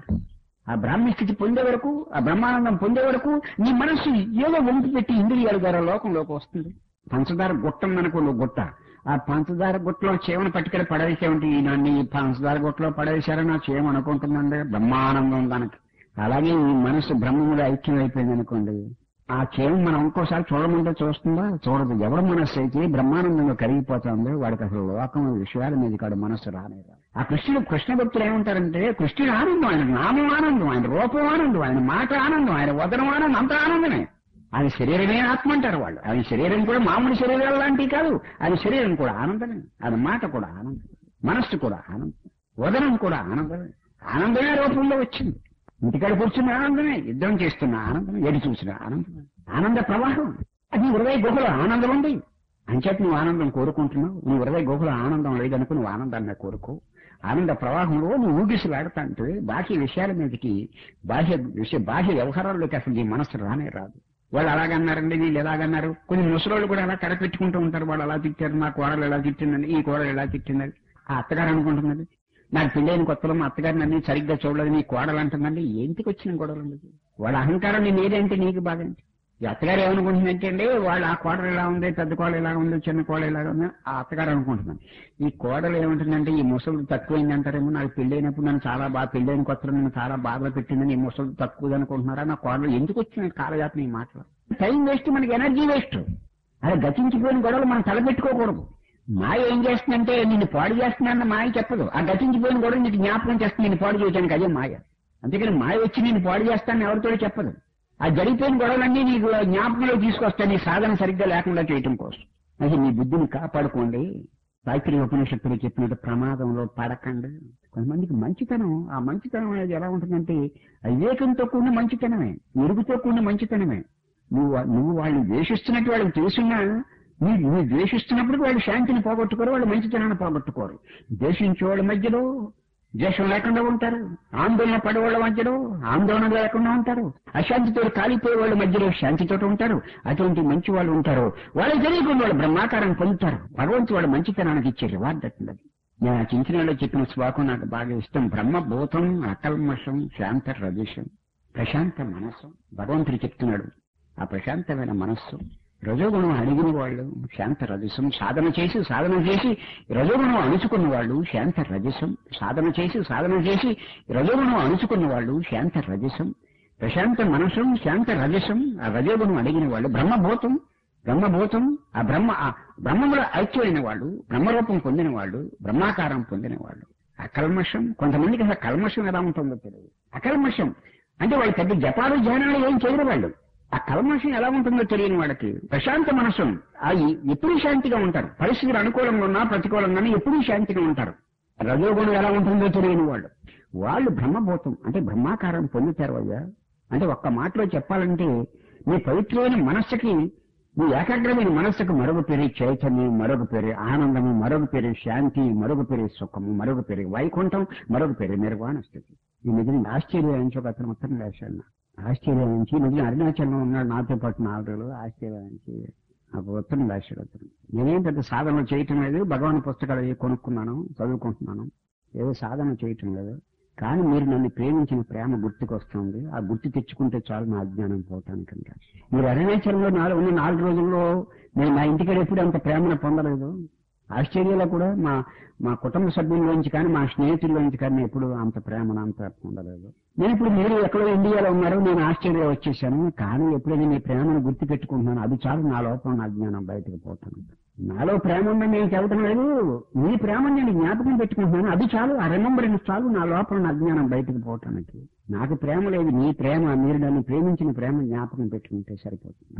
ఆ బ్రాహ్మణ స్థితి పొందే వరకు ఆ బ్రహ్మానందం పొందే వరకు నీ మనస్సు ఏదో వంపు పెట్టి ఇంద్రియాల ద్వారా లోకంలోకి వస్తుంది పంచదార గుట్ట ఉందనుకోండి గుట్ట ఆ పంచదార గుట్టలో చేమను పట్టుకెళ్ళి పడవేసేమిటి నన్ను ఈ పంచదార గుట్టలో పడవేశారని నా చేమ అనుకుంటుందండి బ్రహ్మానందం దానికి అలాగే ఈ మనసు బ్రహ్మములో ఐక్యం అయిపోయింది అనుకోండి ఆ చేమ మనం ఇంకోసారి చూడమంటే చూస్తుందా చూడదు ఎవరి మనస్సు అయితే బ్రహ్మానందంగా కరిగిపోతుందో వాడికి అసలు లోకం విషయాల మీద కాడు మనస్సు రానే రాదు. ఆ కృష్ణుడు కృష్ణ భక్తులు ఏమంటారంటే కృష్ణుడు ఆనందం ఆయన నామం ఆనందం ఆయన రూపం ఆనందం ఆయన మాట ఆనందం ఆయన వదనం ఆనందం అంత ఆనందమే ఆయన శరీరమే ఆత్మ అంటారు వాళ్ళు ఆయన శరీరం కూడా మామూలు శరీరాలు లాంటివి కాదు ఆయన శరీరం కూడా ఆనందమే ఆయన మాట కూడా ఆనందం మనస్సు కూడా ఆనందం వదనం కూడా ఆనందమే ఆనందమే రూపంలో వచ్చింది ఇంటికాడ కూర్చున్న ఆనందమే యుద్ధం చేస్తున్న ఆనందమే ఎడి చూసిన ఆనందమే ఆనంద ప్రవాహం అది హృదయ గుహలో ఆనందం ఉంది అంచేత నువ్వు ఆనందం కోరుకుంటున్నావు నీ హృదయ గుహలో ఆనందం లేదనుకో నువ్వు ఆనందాన్ని కోరుకో ఆనంద ప్రవాహంలో నువ్వు ఊగిసలాడుతాంటే బాహ్య విషయాల మీదకి బాహ్య విషయ బాహ్య వ్యవహారాల్లోకి అసలు నీ మనసు రానే రాదు వాళ్ళు అలాగన్నారండి వీళ్ళు ఎలాగన్నారు కొన్ని ముసలోళ్ళు కూడా అలా కడపెట్టుకుంటూ ఉంటారు వాళ్ళు అలా తిట్టారు మా కోడలు ఎలా తిట్టిందని ఈ కోడలు ఎలా తిట్టిందని ఆ అత్తగారు అనుకుంటున్నది నాకు పెళ్ళైన కొత్తలో మా అత్తగారు నన్ను సరిగ్గా చూడలేదు నీ కోడలు అంటుందండి ఏంటికి వచ్చిన గొడవలు ఉండదు వాళ్ళ అహంకారం నేను ఏదంటే నీకు బాగా ఈ అత్తగారు ఏమనుకుంటుందంటే అండి వాళ్ళు ఆ కోడలు ఎలా ఉంది పెద్ద కోడలు ఎలా ఉంది చిన్న కోడలు ఎలా ఉంది ఆ అత్తగారు అనుకుంటున్నాను ఈ కోడలు ఏమంటుందంటే ఈ ముసలు తక్కువైంది అంటారేమో నాకు పెళ్ళైనప్పుడు నన్ను చాలా బాగా పెళ్ళైన కొత్తలో నన్ను చాలా బాధలు పెట్టిందని ఈ ముసలు తక్కువ అనుకుంటున్నారా నా కోడలు ఎందుకు వచ్చిన కాలజాతం ఈ మాటలు టైం వేస్ట్ మనకి ఎనర్జీ వేస్ట్ అదే గతించిపోయిన గొడవలు మనం తలపెట్టుకోకూడదు మాయ ఏం చేస్తుందంటే నిన్ను పాడు చేస్తున్నానన్న మాయ చెప్పదు ఆ గతించిపోయిన గొడవ నీకు జ్ఞాపకం చేస్తుంది నిన్ను పాడు చేయడానికి అదే మాయ అందుకని మాయ వచ్చి నేను పాడు చేస్తానని ఎవరితో చెప్పదు ఆ జరిగిపోయిన గొడవలన్నీ నీకు జ్ఞాపకంలో తీసుకొస్తా నీ సాధన సరిగ్గా లేకుండా చేయటం కోసం అది నీ బుద్ధిని కాపాడుకోండి సావిత్రి ఉపనిషత్తులు చెప్పినట్టు ప్రమాదంలో పడకండి కొంతమందికి మంచితనం ఆ మంచితనం అనేది ఎలా ఉంటుందంటే వివేకంతో కూడిన మంచితనమే ఎరుగుతో కూడిన మంచితనమే నువ్వు నువ్వు వాళ్ళని ద్వేషిస్తున్నట్టు వాళ్ళకి తెలుసున్నా నీ నువ్వు ద్వేషిస్తున్నప్పుడు వాళ్ళు శాంతిని పోగొట్టుకోరు వాళ్ళు మంచితనాన్ని పోగొట్టుకోరు ద్వేషించే వాళ్ళ మధ్యలో ద్వేషం లేకుండా ఉంటారు ఆందోళన పడేవాళ్ళ మధ్యలో ఆందోళన లేకుండా ఉంటారు అశాంతితో కాలిపోయే వాళ్ళ మధ్యలో శాంతితో ఉంటారు అటువంటి మంచి వాళ్ళు ఉంటారు వాళ్ళకి తెలియకుండా వాళ్ళు బ్రహ్మాకారం పొందుతారు భగవంతు వాళ్ళ మంచితనానికి ఇచ్చే రివార్డ్ అట్టింది నేను ఆ చింతనలో చెప్పిన శ్లోకం నాకు బాగా ఇష్టం బ్రహ్మభూతం అకల్మషం శాంత రజసం ప్రశాంత మనస్సు భగవంతుడు చెప్తున్నాడు ఆ ప్రశాంతమైన మనస్సు రజోగుణం అడిగిన వాళ్ళు శాంత రజసం సాధన చేసి సాధన చేసి రజోగుణం అణుచుకున్న వాళ్ళు శాంత రజసం సాధన చేసి సాధన చేసి రజోగుణం అణుచుకున్న వాళ్ళు శాంత రజసం ప్రశాంత మనసం శాంత రజసం ఆ రజోగుణం అడిగిన వాళ్ళు బ్రహ్మభూతం బ్రహ్మభూతం ఆ బ్రహ్మ ఆ బ్రహ్మములో ఐక్యమైన వాళ్ళు బ్రహ్మరూపం పొందిన వాళ్ళు బ్రహ్మాకారం పొందిన వాళ్ళు అకల్మషం కొంతమందికి అసలు కల్మషం ఎలా ఉంటుందో తెలియదు అకల్మషం అంటే వాళ్ళు పెద్ద జపాలు ధ్యానాలు ఏం చేయరు వాళ్ళు ఆ కల్మషం ఎలా ఉంటుందో తెలియని వాళ్ళకి ప్రశాంత మనసు ఆ ఎ- ఎప్పుడూ శాంతిగా ఉంటారు పరిస్థితులు అనుకూలంగా ఉన్నా ప్రతికూలంగానే ఎప్పుడూ శాంతిగా ఉంటారు రజోగుణం ఎలా ఉంటుందో తెలియని వాళ్ళు వాళ్ళు బ్రహ్మభూతం అంటే బ్రహ్మాకారం పొందుతారు అయ్యా అంటే ఒక్క మాటలో చెప్పాలంటే మీ పవిత్రమైన మనస్సుకి మీ ఏకాగ్రమైన మనస్సుకు మరొక పేరు చైతన్యం మరొక పేరు ఆనందము మరొక పేరు శాంతి మరొక పేరు సుఖము మరొక పేరు వైకుంఠం మరొక పేరు నిర్వాణ స్థితి ఈ నిజంగా ఆస్ట్రేలియా నుంచి ఒక అతను ఉత్తరం రాశాడు నాకు. ఆస్ట్రేలియా నుంచి నిజంగా అరుణాచలం ఉన్నాడు నాతో పాటు నాలుగు రోజులు ఆస్ట్రేలియా నుంచి నాకు ఉత్తరం రాశాడు అతను నేనేం పెద్ద సాధన చేయటం లేదు భగవాన్ పుస్తకాలు అవి కొనుక్కున్నాను చదువుకుంటున్నాను ఏదో సాధన చేయటం లేదు కానీ మీరు నన్ను ప్రేమించిన ప్రేమ గుర్తుకొస్తుంది ఆ గుర్తు తెచ్చుకుంటే చాలు నా అజ్ఞానం పోవటానికంట మీరు అరుణాచలంలో నాలుగు ఉన్న నాలుగు రోజుల్లో నేను నా ఇంటికి ఎప్పుడు అంత ప్రేమను పొందలేదు ఆస్ట్రేలియాలో కూడా మా మా కుటుంబ సభ్యుల్లోంచి కానీ మా స్నేహితుల్లోంచి కానీ నేను ఎప్పుడు అంత ప్రేమను అంత పొందలేదు నేను ఇప్పుడు మీరు ఎక్కడో ఇండియాలో ఉన్నారు నేను ఆస్ట్రేలియా వచ్చేసాను కానీ ఎప్పుడైనా మీ ప్రేమను గుర్తు పెట్టుకుంటున్నాను అది చాలు నా లోపల నా అజ్ఞానం బయటకు పోతాను నాలో ప్రేమ ఉందని నేను చెప్పడం లేదు మీ ప్రేమను నేను జ్ఞాపకం పెట్టుకుంటున్నాను అది చాలు ఆ రిమంబరెన్స్ చాలు నా లోపల నా అజ్ఞానం బయటకు పోవటానికి నాకు ప్రేమ లేదు నీ ప్రేమ మీరు నన్ను ప్రేమించిన ప్రేమ జ్ఞాపకం పెట్టుకుంటే సరిపోతుంది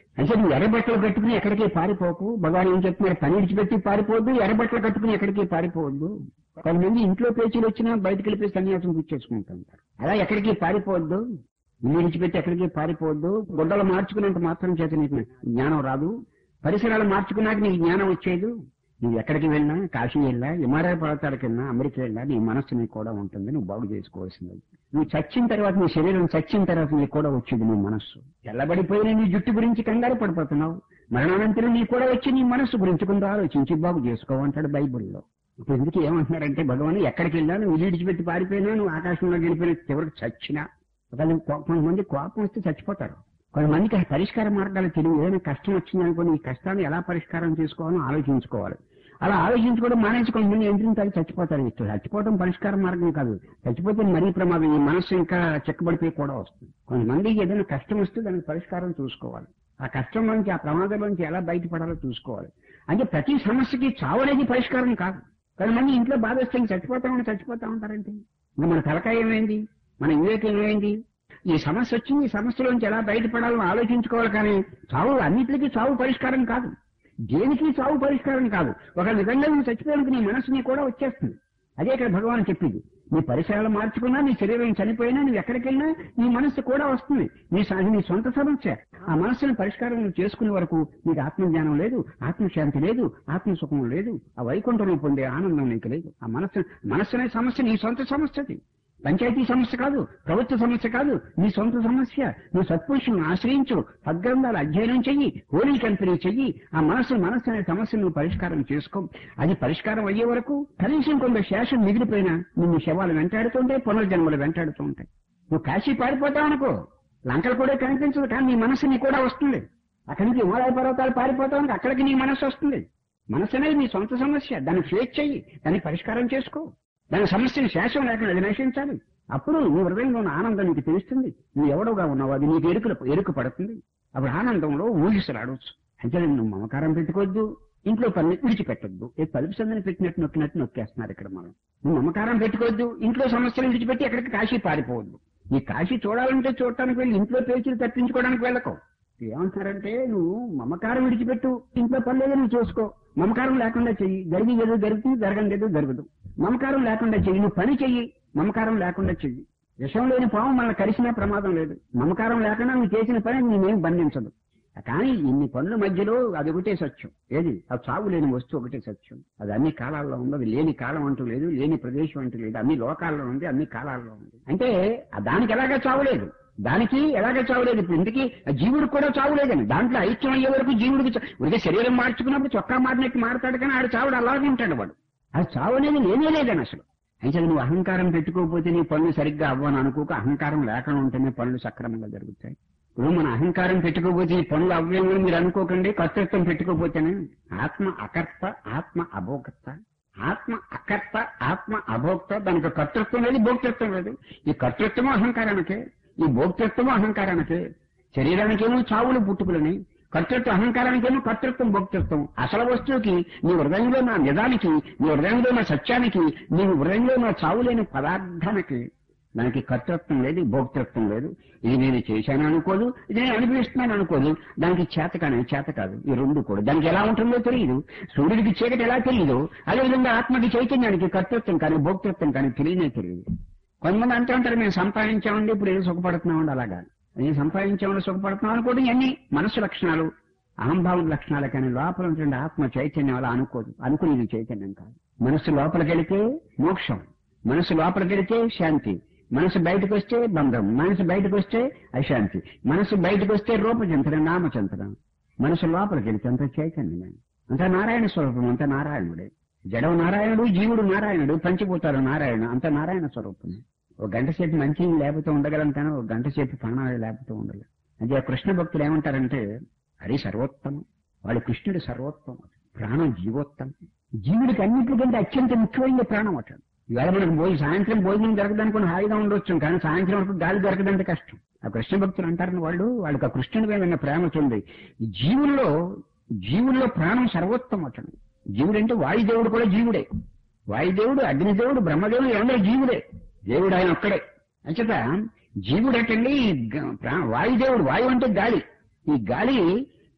అంటే నువ్వు ఎర్రబట్టలు కట్టుకుని ఎక్కడికి పారిపోకు భగవాన్ ఏం చెప్తున్నారు పని విడిచిపెట్టి పారిపోవద్దు ఎర్రబట్టలు కట్టుకుని ఎక్కడికి పారిపోవద్దు కొంతమంది ఇంట్లో పేచీలు వచ్చినా బయటకు వెళ్ళిపోయి సన్యాసం గుర్చేసుకుంటుంటారు అలా ఎక్కడికి పారిపోవద్దు ఇల్లు విడిచిపెట్టి ఎక్కడికి పారిపోవద్దు గుడ్డలు మార్చుకున్నంత మాత్రం చేత నీకు జ్ఞానం రాదు పరిసరాలు మార్చుకున్నాక నీకు జ్ఞానం వచ్చేది నువ్వు ఎక్కడికి వెళ్ళినా కాశీ వెళ్ళినా హిమాలయ పర్వతాలకు వెళ్ళినా అమెరికా వెళ్ళినా నీ మనస్సు నీకు కూడా ఉంటుంది నువ్వు బాగు చేసుకోవాల్సింది నువ్వు చచ్చిన తర్వాత నీ శరీరం చచ్చిన తర్వాత నీకు కూడా వచ్చేది నీ మనస్సు తెల్లబడిపోయిన నీ జుట్టు గురించి కంగారు పడిపోతున్నావు మరణానంతరం నీ కూడా వచ్చి నీ మనస్సు గురించి కొంత ఆలోచించి బాగు చేసుకోమంటాడు బైబిల్లో ఇప్పుడు ఎందుకు ఏమంటున్నారంటే భగవాన్ ఎక్కడికి వెళ్ళినా నువ్వు ఇల్లు విడిచిపెట్టి పారిపోయినా నువ్వు ఆకాశంలో గడిపోయిన చివరికి చచ్చినా ఒకవేళ కో- కొంతమంది కోపం వస్తే చచ్చిపోతారు కొంతమందికి ఆ పరిష్కార మార్గాలు తెలియదు ఏదైనా కష్టం వచ్చిందనుకోని ఈ కష్టాన్ని ఎలా పరిష్కారం చేసుకోవాలో ఆలోచించుకోవాలి అలా ఆలోచించుకోవడం మానేసి కొంతమంది ఎంట్రీని తాగి చచ్చిపోతారు ఇష్టం చచ్చిపోవడం పరిష్కార మార్గం కాదు చచ్చిపోతే మరీ ప్రమాదం ఈ మనస్సు ఇంకా చెక్కబడిపోయి కూడా వస్తుంది కొంతమందికి ఏదైనా కష్టం వస్తే దానికి పరిష్కారం చూసుకోవాలి ఆ కష్టం నుంచి ఆ ప్రమాదం నుంచి ఎలా బయటపడాలో చూసుకోవాలి అంటే ప్రతి సమస్యకి చావు అనేది పరిష్కారం కాదు కొంతమంది ఇంట్లో బాధ వస్తే ఇంక చచ్చిపోతామని చచ్చిపోతా ఉంటారంటే ఇంకా మన తలకాయ ఏమైంది మన వివేకం ఏమైంది ఈ సమస్య వచ్చింది ఈ సమస్యలోంచి ఎలా బయటపడాలో ఆలోచించుకోవాలి కానీ చావు అన్నిటికీ చావు పరిష్కారం కాదు దేనికి చావు పరిష్కారం కాదు ఒక నిజంగా నువ్వు చచ్చిపోయానికి నీ మనసు నీ కూడా వచ్చేస్తుంది అదే ఇక్కడ భగవాన్ చెప్పింది నీ పరిసరాలు మార్చుకున్నా నీ శరీరం చనిపోయినా నువ్వు ఎక్కడికి వెళ్ళినా నీ మనస్సు కూడా వస్తుంది నీ స- నీ సొంత సమస్య ఆ మనస్సును పరిష్కారం నువ్వు చేసుకునే వరకు నీకు ఆత్మజ్ఞానం లేదు ఆత్మశాంతి లేదు ఆత్మసుఖం లేదు ఆ వైకుంఠం పొందే ఆనందం నీకు లేదు ఆ మనస్సు మనస్సు అనే సమస్య నీ సొంత సమస్యది పంచాయతీ సమస్య కాదు ప్రభుత్వ సమస్య కాదు నీ సొంత సమస్య నువ్వు సత్పురుషులను ఆశ్రయించు సద్గ్రంథాలు అధ్యయనం చెయ్యి హోలీ కంపెనీ చెయ్యి ఆ మనస్సు మనస్సు అనే సమస్యను నువ్వు పరిష్కారం చేసుకో అది పరిష్కారం అయ్యే వరకు కనీసం కొంత శేషం మిగిలిపోయినా నిన్ను శవాలు వెంటాడుతుంటాయి పునర్జన్మలు వెంటాడుతూ ఉంటాయి నువ్వు కాశీ పారిపోతావు అనుకో లంకలు కూడా కనిపించదు కానీ నీ మనస్సు నీ కూడా వస్తుంది అక్కడి నుంచి హిమాలయ పర్వతాలు పారిపోతావు అనుకో అక్కడికి నీ మనస్సు వస్తుంది మనస్సు అనేది నీ సొంత సమస్య దాన్ని ఫేస్ చెయ్యి దాన్ని పరిష్కారం చేసుకో దాని సమస్యను శాశ్వతం లేకుండా అది నశించాలి అప్పుడు నీ హృదయంలో ఉన్న ఆనందం నీకు తెలుస్తుంది నువ్వు ఎవడోగా ఉన్నావు అది నీకు ఎరుకుల ఎరుకు పడుతుంది అప్పుడు ఆనందంలో ఊగిసలాడవచ్చు అంటే నువ్వు మమకారం పెట్టుకోవద్దు ఇంట్లో పని విడిచిపెట్టొద్దు ఏ తలుపు సందని పెట్టినట్టు నొక్కినట్టు నొక్కేస్తున్నారు ఇక్కడ మనం నువ్వు మమకారం పెట్టుకోవద్దు ఇంట్లో సమస్యలు విడిచిపెట్టి ఎక్కడికి కాశీ పారిపోవద్దు ఈ కాశీ చూడాలంటే చూడటానికి వెళ్ళి ఇంట్లో పేచీలు తప్పించుకోవడానికి వెళ్ళకో ఏమంటారంటే నువ్వు మమకారం విడిచిపెట్టు ఇంట్లో పని లేదో నువ్వు చూసుకో మమకారం లేకుండా చెయ్యి జరిగి ఏదో జరుగుతుంది జరగని ఏదో జరగదు మమకారం లేకుండా చెయ్యి నువ్వు పని చెయ్యి మమకారం లేకుండా చెయ్యి విషం లేని పాము మనల్ని కరిసినా ప్రమాదం లేదు మమకారం లేకుండా నువ్వు చేసిన పని నేనేం బంధించదు కానీ ఇన్ని పనుల మధ్యలో అది ఒకటే సత్యం ఏది అది చావు లేని వస్తువు ఒకటే సత్యం అది అన్ని కాలాల్లో ఉంది అది లేని కాలం అంటూ లేదు లేని ప్రదేశం అంటూ లేదు అన్ని లోకాల్లో ఉంది అన్ని కాలాల్లో ఉంది అంటే ఆ దానికి ఎలాగా చావు లేదు దానికి ఎలాగ చావులేదు ఇప్పుడు ఇంటికి జీవుడికి కూడా చావు లేదని దాంట్లో ఐక్యం అయ్యే వరకు జీవుడికి చా- ఉడికే శరీరం మార్చుకున్నప్పుడు చొక్కా మారినట్టు మారతాడు కానీ ఆడు చావుడు అలాగే ఉంటాడు వాడు అది చావు అనేది లేనే లేదని అసలు అయితే నువ్వు అహంకారం పెట్టుకోకపోతే నీ పనులు సరిగ్గా అవ్వని అనుకోక అహంకారం లేకుండా ఉంటేనే పనులు సక్రమంగా జరుగుతాయి ఇప్పుడు మన అహంకారం పెట్టుకోకపోతే ఈ పనులు అవ్వేమో మీరు అనుకోకండి కర్తృత్వం పెట్టుకోకపోతేనే ఆత్మ అకర్త ఆత్మ అభోక్త ఆత్మ అకర్త ఆత్మ అభోక్త దానికి కర్తృత్వం లేదు భోక్తృత్వం లేదు ఈ కర్తృత్వము అహంకారానికే ఈ భోక్తృత్వము అహంకారానికే శరీరానికేమో చావులు పుట్టుకులని కర్తృత్వం అహంకారానికేమో కర్తృత్వం భోక్తృత్వం అసలు వస్తువుకి నీ హృదయంలో నా నిజానికి నీ హృదయంలో నా సత్యానికి నీ హృదయంలో నా చావు లేని పదార్థానికి దానికి కర్తృత్వం లేదు భోక్తృత్వం లేదు ఇది నేను చేశాను అనుకోదు ఇది నేను అనుభవిస్తున్నాను అనుకోదు దానికి చేత కానీ చేత కాదు ఈ రెండు కూడా దానికి ఎలా ఉంటుందో తెలియదు సూర్యుడికి చీకటి ఎలా తెలియదు అదేవిధంగా ఆత్మకి చైతన్యానికి కర్తృత్వం కానీ భోక్తృత్వం కానీ తెలియనే తెలియదు కొంతమంది అంటూ ఉంటారు మేము సంపాదించామండి ఇప్పుడు ఏదో సుఖపడుతున్నామండి అలాగా నేను సంపాదించామని సుఖపడుతున్నాం అనుకోవడం ఇవన్నీ మనసు లక్షణాలు అహంభావం లక్షణాలు కానీ లోపల ఉంటుండే ఆత్మ చైతన్యం అలా అనుకోదు అనుకునేది చైతన్యం కాదు మనసు లోపలికి వెళితే మోక్షం మనసు లోపలికి వెళితే శాంతి మనసు బయటకు వస్తే బంధం మనసు బయటకు వస్తే అశాంతి మనసు బయటకు వస్తే రూపచంతనం నామచంతనం మనసు లోపలికి వెళితే అంత చైతన్యమే అంత నారాయణ స్వరూపం అంత నారాయణుడే జడవు నారాయణుడు జీవుడు నారాయణుడు పంచిపోతారు నారాయణ అంత నారాయణ స్వరూపమే ఒక గంట సేపు మంచి లేకపోతే ఉండగలం కానీ ఒక గంట సేపు ప్రాణాలు లేకపోతే ఉండగలం అంటే ఆ కృష్ణ భక్తులు ఏమంటారంటే హరి సర్వోత్తమం వాడు కృష్ణుడు సర్వోత్తమం ప్రాణం జీవోత్తమం జీవుడికి అన్నింటికంటే అత్యంత ముఖ్యమైనది ప్రాణం అట ఇవాళ మనకు భోజనం సాయంత్రం భోజనం దొరకదనుకుని హాయిగా ఉండొచ్చు కానీ సాయంత్రం వరకు గాలి దొరకదంటే కష్టం ఆ కృష్ణ భక్తులు అంటారని వాళ్ళు వాళ్ళకి ఆ కృష్ణుడి మీద ఉన్న ప్రేమ ఉంది జీవుల్లో జీవుల్లో ప్రాణం సర్వోత్తమం అతను జీవుడు అంటే వాయుదేవుడు కూడా జీవుడే వాయుదేవుడు అగ్నిదేవుడు బ్రహ్మదేవుడు అందరూ జీవుడే దేవుడు ఆయన ఒక్కడే అంచేత జీవుడు అటండి గ- ప్రా- వాయుదేవుడు వాయువు అంటే గాలి ఈ గాలి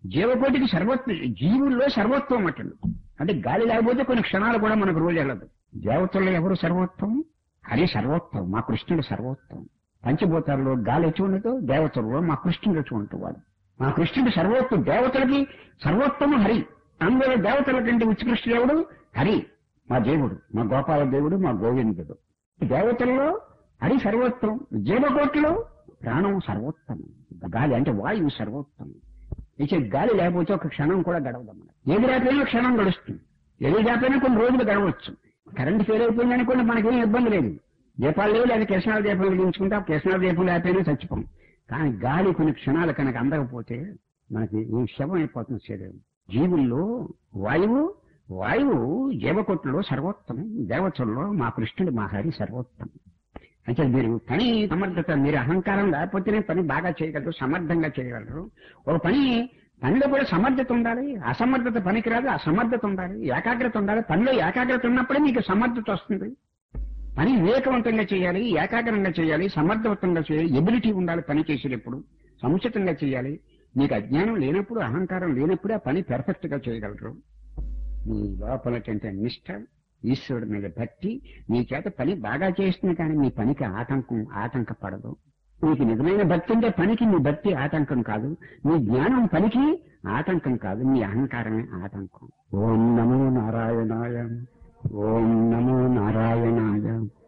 జీవకోటికి సర్వత్వం జీవుల్లో సర్వత్వం అటండి అంటే గాలి లేకపోతే కొన్ని క్షణాలు కూడా మనకు రోజు వెళ్ళదు దేవతల్లో ఎవరు సర్వోత్వం హరి సర్వోత్వం మా కృష్ణుడు సర్వోత్వం పంచభూతాల్లో గాలి ఎచ్చు ఉండదు దేవతల్లో మా కృష్ణుడు ఎచ్చు వాడు మా కృష్ణుడు సర్వోత్వం దేవతలకి సర్వోత్తము హరి అందరూ దేవతల కంటే ఉత్కృష్టుడు ఎవడు హరి మా దేవుడు మా గోపాల దేవుడు మా గోవిందుడు దేవతల్లో హరి సర్వోత్తం జీవకోటిలో ప్రాణం సర్వోత్తమం గాలి అంటే వాయువు సర్వోత్తమం ఇచ్చే గాలి లేకపోతే ఒక క్షణం కూడా గడవదు మనకి ఏది రాకపోయినా క్షణం గడుస్తుంది ఏది రాకపోయినా కొన్ని రోజులు గడవచ్చు కరెంట్ ఫెయిల్ అయిపోయిందని కూడా మనకేం ఇబ్బంది లేదు దీపాలు లేవు లేదా కిరసనాల దీపం వెలిగించుకుంటే ఆ కిరసనాల దీపం లేకపోయినా చచ్చిపోం కానీ గాలి కొన్ని క్షణాలు కనుక అందకపోతే మనకి ఈ శవం అయిపోతుంది శరీరం జీవుల్లో వాయువు వాయువు జీవకొట్టులో సర్వోత్తమం దేవతల్లో మా కృష్ణుడు మా హరి సర్వోత్తమం అంటే మీరు పని సమర్థత మీరు అహంకారం లేకపోతేనే పని బాగా చేయగలరు సమర్థంగా చేయగలరు ఒక పని పనిలో కూడా సమర్థత ఉండాలి అసమర్థత పనికిరాదు అసమర్థత ఉండాలి ఏకాగ్రత ఉండాలి పనిలో ఏకాగ్రత ఉన్నప్పుడే మీకు సమర్థత వస్తుంది పని వివేకవంతంగా చేయాలి ఏకాగ్రంగా చేయాలి సమర్థవంతంగా చేయాలి ఎబిలిటీ ఉండాలి పని చేసేటప్పుడు సముచితంగా చేయాలి మీకు అజ్ఞానం లేనప్పుడు అహంకారం లేనప్పుడే ఆ పని పెర్ఫెక్ట్ గా చేయగలరు మీ లోపలటువంటి నిష్ట ఈశ్వరుడి మీద భక్తి మీ చేత పని బాగా చేస్తుంది కానీ మీ పనికి ఆటంకం ఆటంకపడదు మీకు నిజమైన భక్తి ఉంటే పనికి మీ భక్తి ఆటంకం కాదు మీ జ్ఞానం పనికి ఆటంకం కాదు మీ అహంకారమే ఆటంకం ఓం నమో నారాయణాయ ఓం నమో నారాయణాయ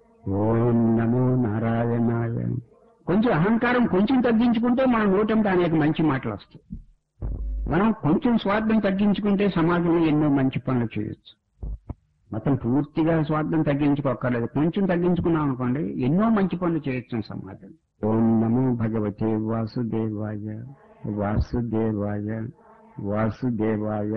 ఓం నమో నారాయణాయ కొంచెం అహంకారం కొంచెం తగ్గించుకుంటే మన నోటంటే అనేక మంచి మాటలు వస్తాయి మనం కొంచెం స్వార్థం తగ్గించుకుంటే సమాజంలో ఎన్నో మంచి పనులు చేయొచ్చు మొత్తం పూర్తిగా స్వార్థం తగ్గించుకోక్కర్లేదు కొంచెం తగ్గించుకున్నాం అనుకోండి ఎన్నో మంచి పనులు చేయొచ్చు సమాజం ఓం నమో భగవతే వాసుదేవాయ వాసుదేవాయ వాసుదేవాయ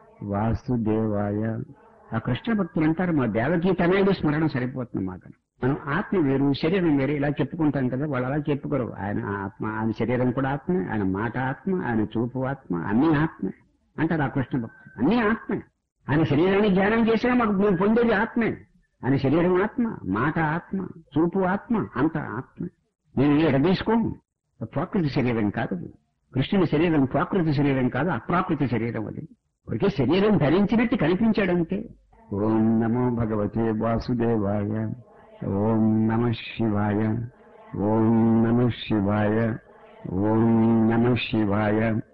వాసుదేవాయ ఆ కృష్ణ భక్తులు అంటారు మా దేవకీ తనయుడు స్మరణ సరిపోతుంది మాకు మనం ఆత్మ వేరు శరీరం వేరు ఇలా చెప్పుకుంటాం కదా వాళ్ళు అలా చెప్పుకోరు ఆయన ఆత్మ ఆయన శరీరం కూడా ఆత్మ ఆయన మాట ఆత్మ ఆయన చూపు ఆత్మ అన్ని ఆత్మ అంటారు ఆ కృష్ణ భక్తులు అన్ని ఆత్మే ఆయన శరీరాన్ని ధ్యానం చేసినా మాకు మేము పొందేది ఆత్మే ఆయన శరీరం ఆత్మ మాట ఆత్మ చూపు ఆత్మ అంత ఆత్మ నేను ఎడ తీసుకోను ప్రాకృతి శరీరం కాదు అది. కృష్ణుని శరీరం ప్రాకృతి శరీరం కాదు అప్రాకృతి శరీరం అది ఒకే శరీరం ధరించినట్టు కనిపించాడంతే ఓం నమో భగవతే వాసుదేవాయ ఓం నమ శివాయ ఓం నమ శివాయ ఓం నమ శివాయ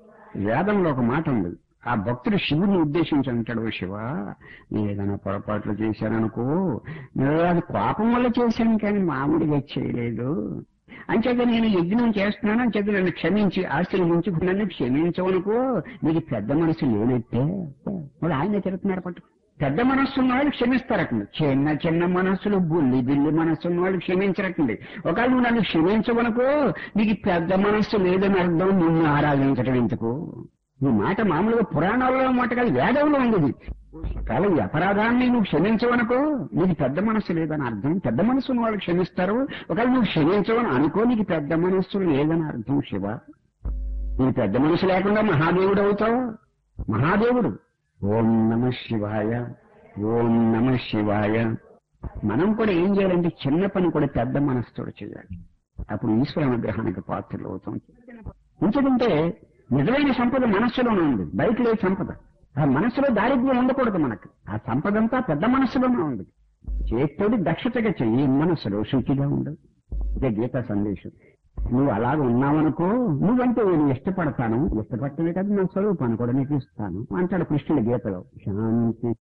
వేదంలో ఒక మాట ఉంది ఆ భక్తుడు శివుని ఉద్దేశించి అంటాడు "ఓ శివ నేను ఏదైనా పొరపాట్లు చేశాననుకో నేను అది కోపం వల్ల చేశాను కానీ మామూలుగా చేయలేదు అంచేత నేను యజ్ఞం చేస్తున్నాను అంచేత నన్ను క్షమించి ఆశీర్వదించి నన్ను క్షమించవనుకో నీకు పెద్ద మనసు లేనట్టే మరి ఆయన తిరుగుతున్నారు పట్టు పెద్ద మనస్సు ఉన్న వాళ్ళు క్షమిస్తారటండి చిన్న చిన్న మనస్సులు బుల్లి బిల్లి మనస్సు ఉన్న వాళ్ళు క్షమించరటండి ఒకవేళ నువ్వు నన్ను క్షమించవనుకో నీకు పెద్ద మనస్సు లేదని అర్థం నిన్ను ఆరాధించడం ఎందుకు ఈ మాట మామూలుగా పురాణాల్లో మాట కాదు వేదంలో ఉంది ఇది. ఒకవేళ ఈ అపరాధాన్ని నువ్వు క్షమించవనుకో నీకు పెద్ద మనస్సు లేదని అర్థం పెద్ద మనస్సు ఉన్న వాళ్ళు క్షమిస్తారు ఒకవేళ నువ్వు క్షమించవని అనుకో నీకు పెద్ద మనస్సు లేదని అర్థం శివ నీకు పెద్ద మనసు లేకుండా మహాదేవుడు అవుతావు మహాదేవుడు ఓం నమ శివాయ ఓం నమ శివాయ మనం కూడా ఏం చేయాలంటే చిన్న పని కూడా పెద్ద మనసుతో చేయాలి అప్పుడు ఈశ్వర అనుగ్రహానికి పాత్రలు అవుతాం ఎందుకంటే నిజమైన సంపద మనస్సులోనే ఉంది బయట లేదు సంపద ఆ మనస్సులో దారిద్ర్యం ఉండకూడదు మనకు ఆ సంపద అంతా పెద్ద మనస్సులోనే ఉంది చేత్తోడి దక్షతగా చెయ్యి మనస్సులో శుచిగా ఉండదు ఇదే గీతా సందేశం నువ్వు అలాగ ఉన్నావనుకో నువ్వంటే నేను ఇష్టపడతాను ఇష్టపడటమే కదా నా స్వరూపాన్ని కూడా నీకు ఇస్తాను అంటాడు కృష్ణుడి గీతలో శాంతి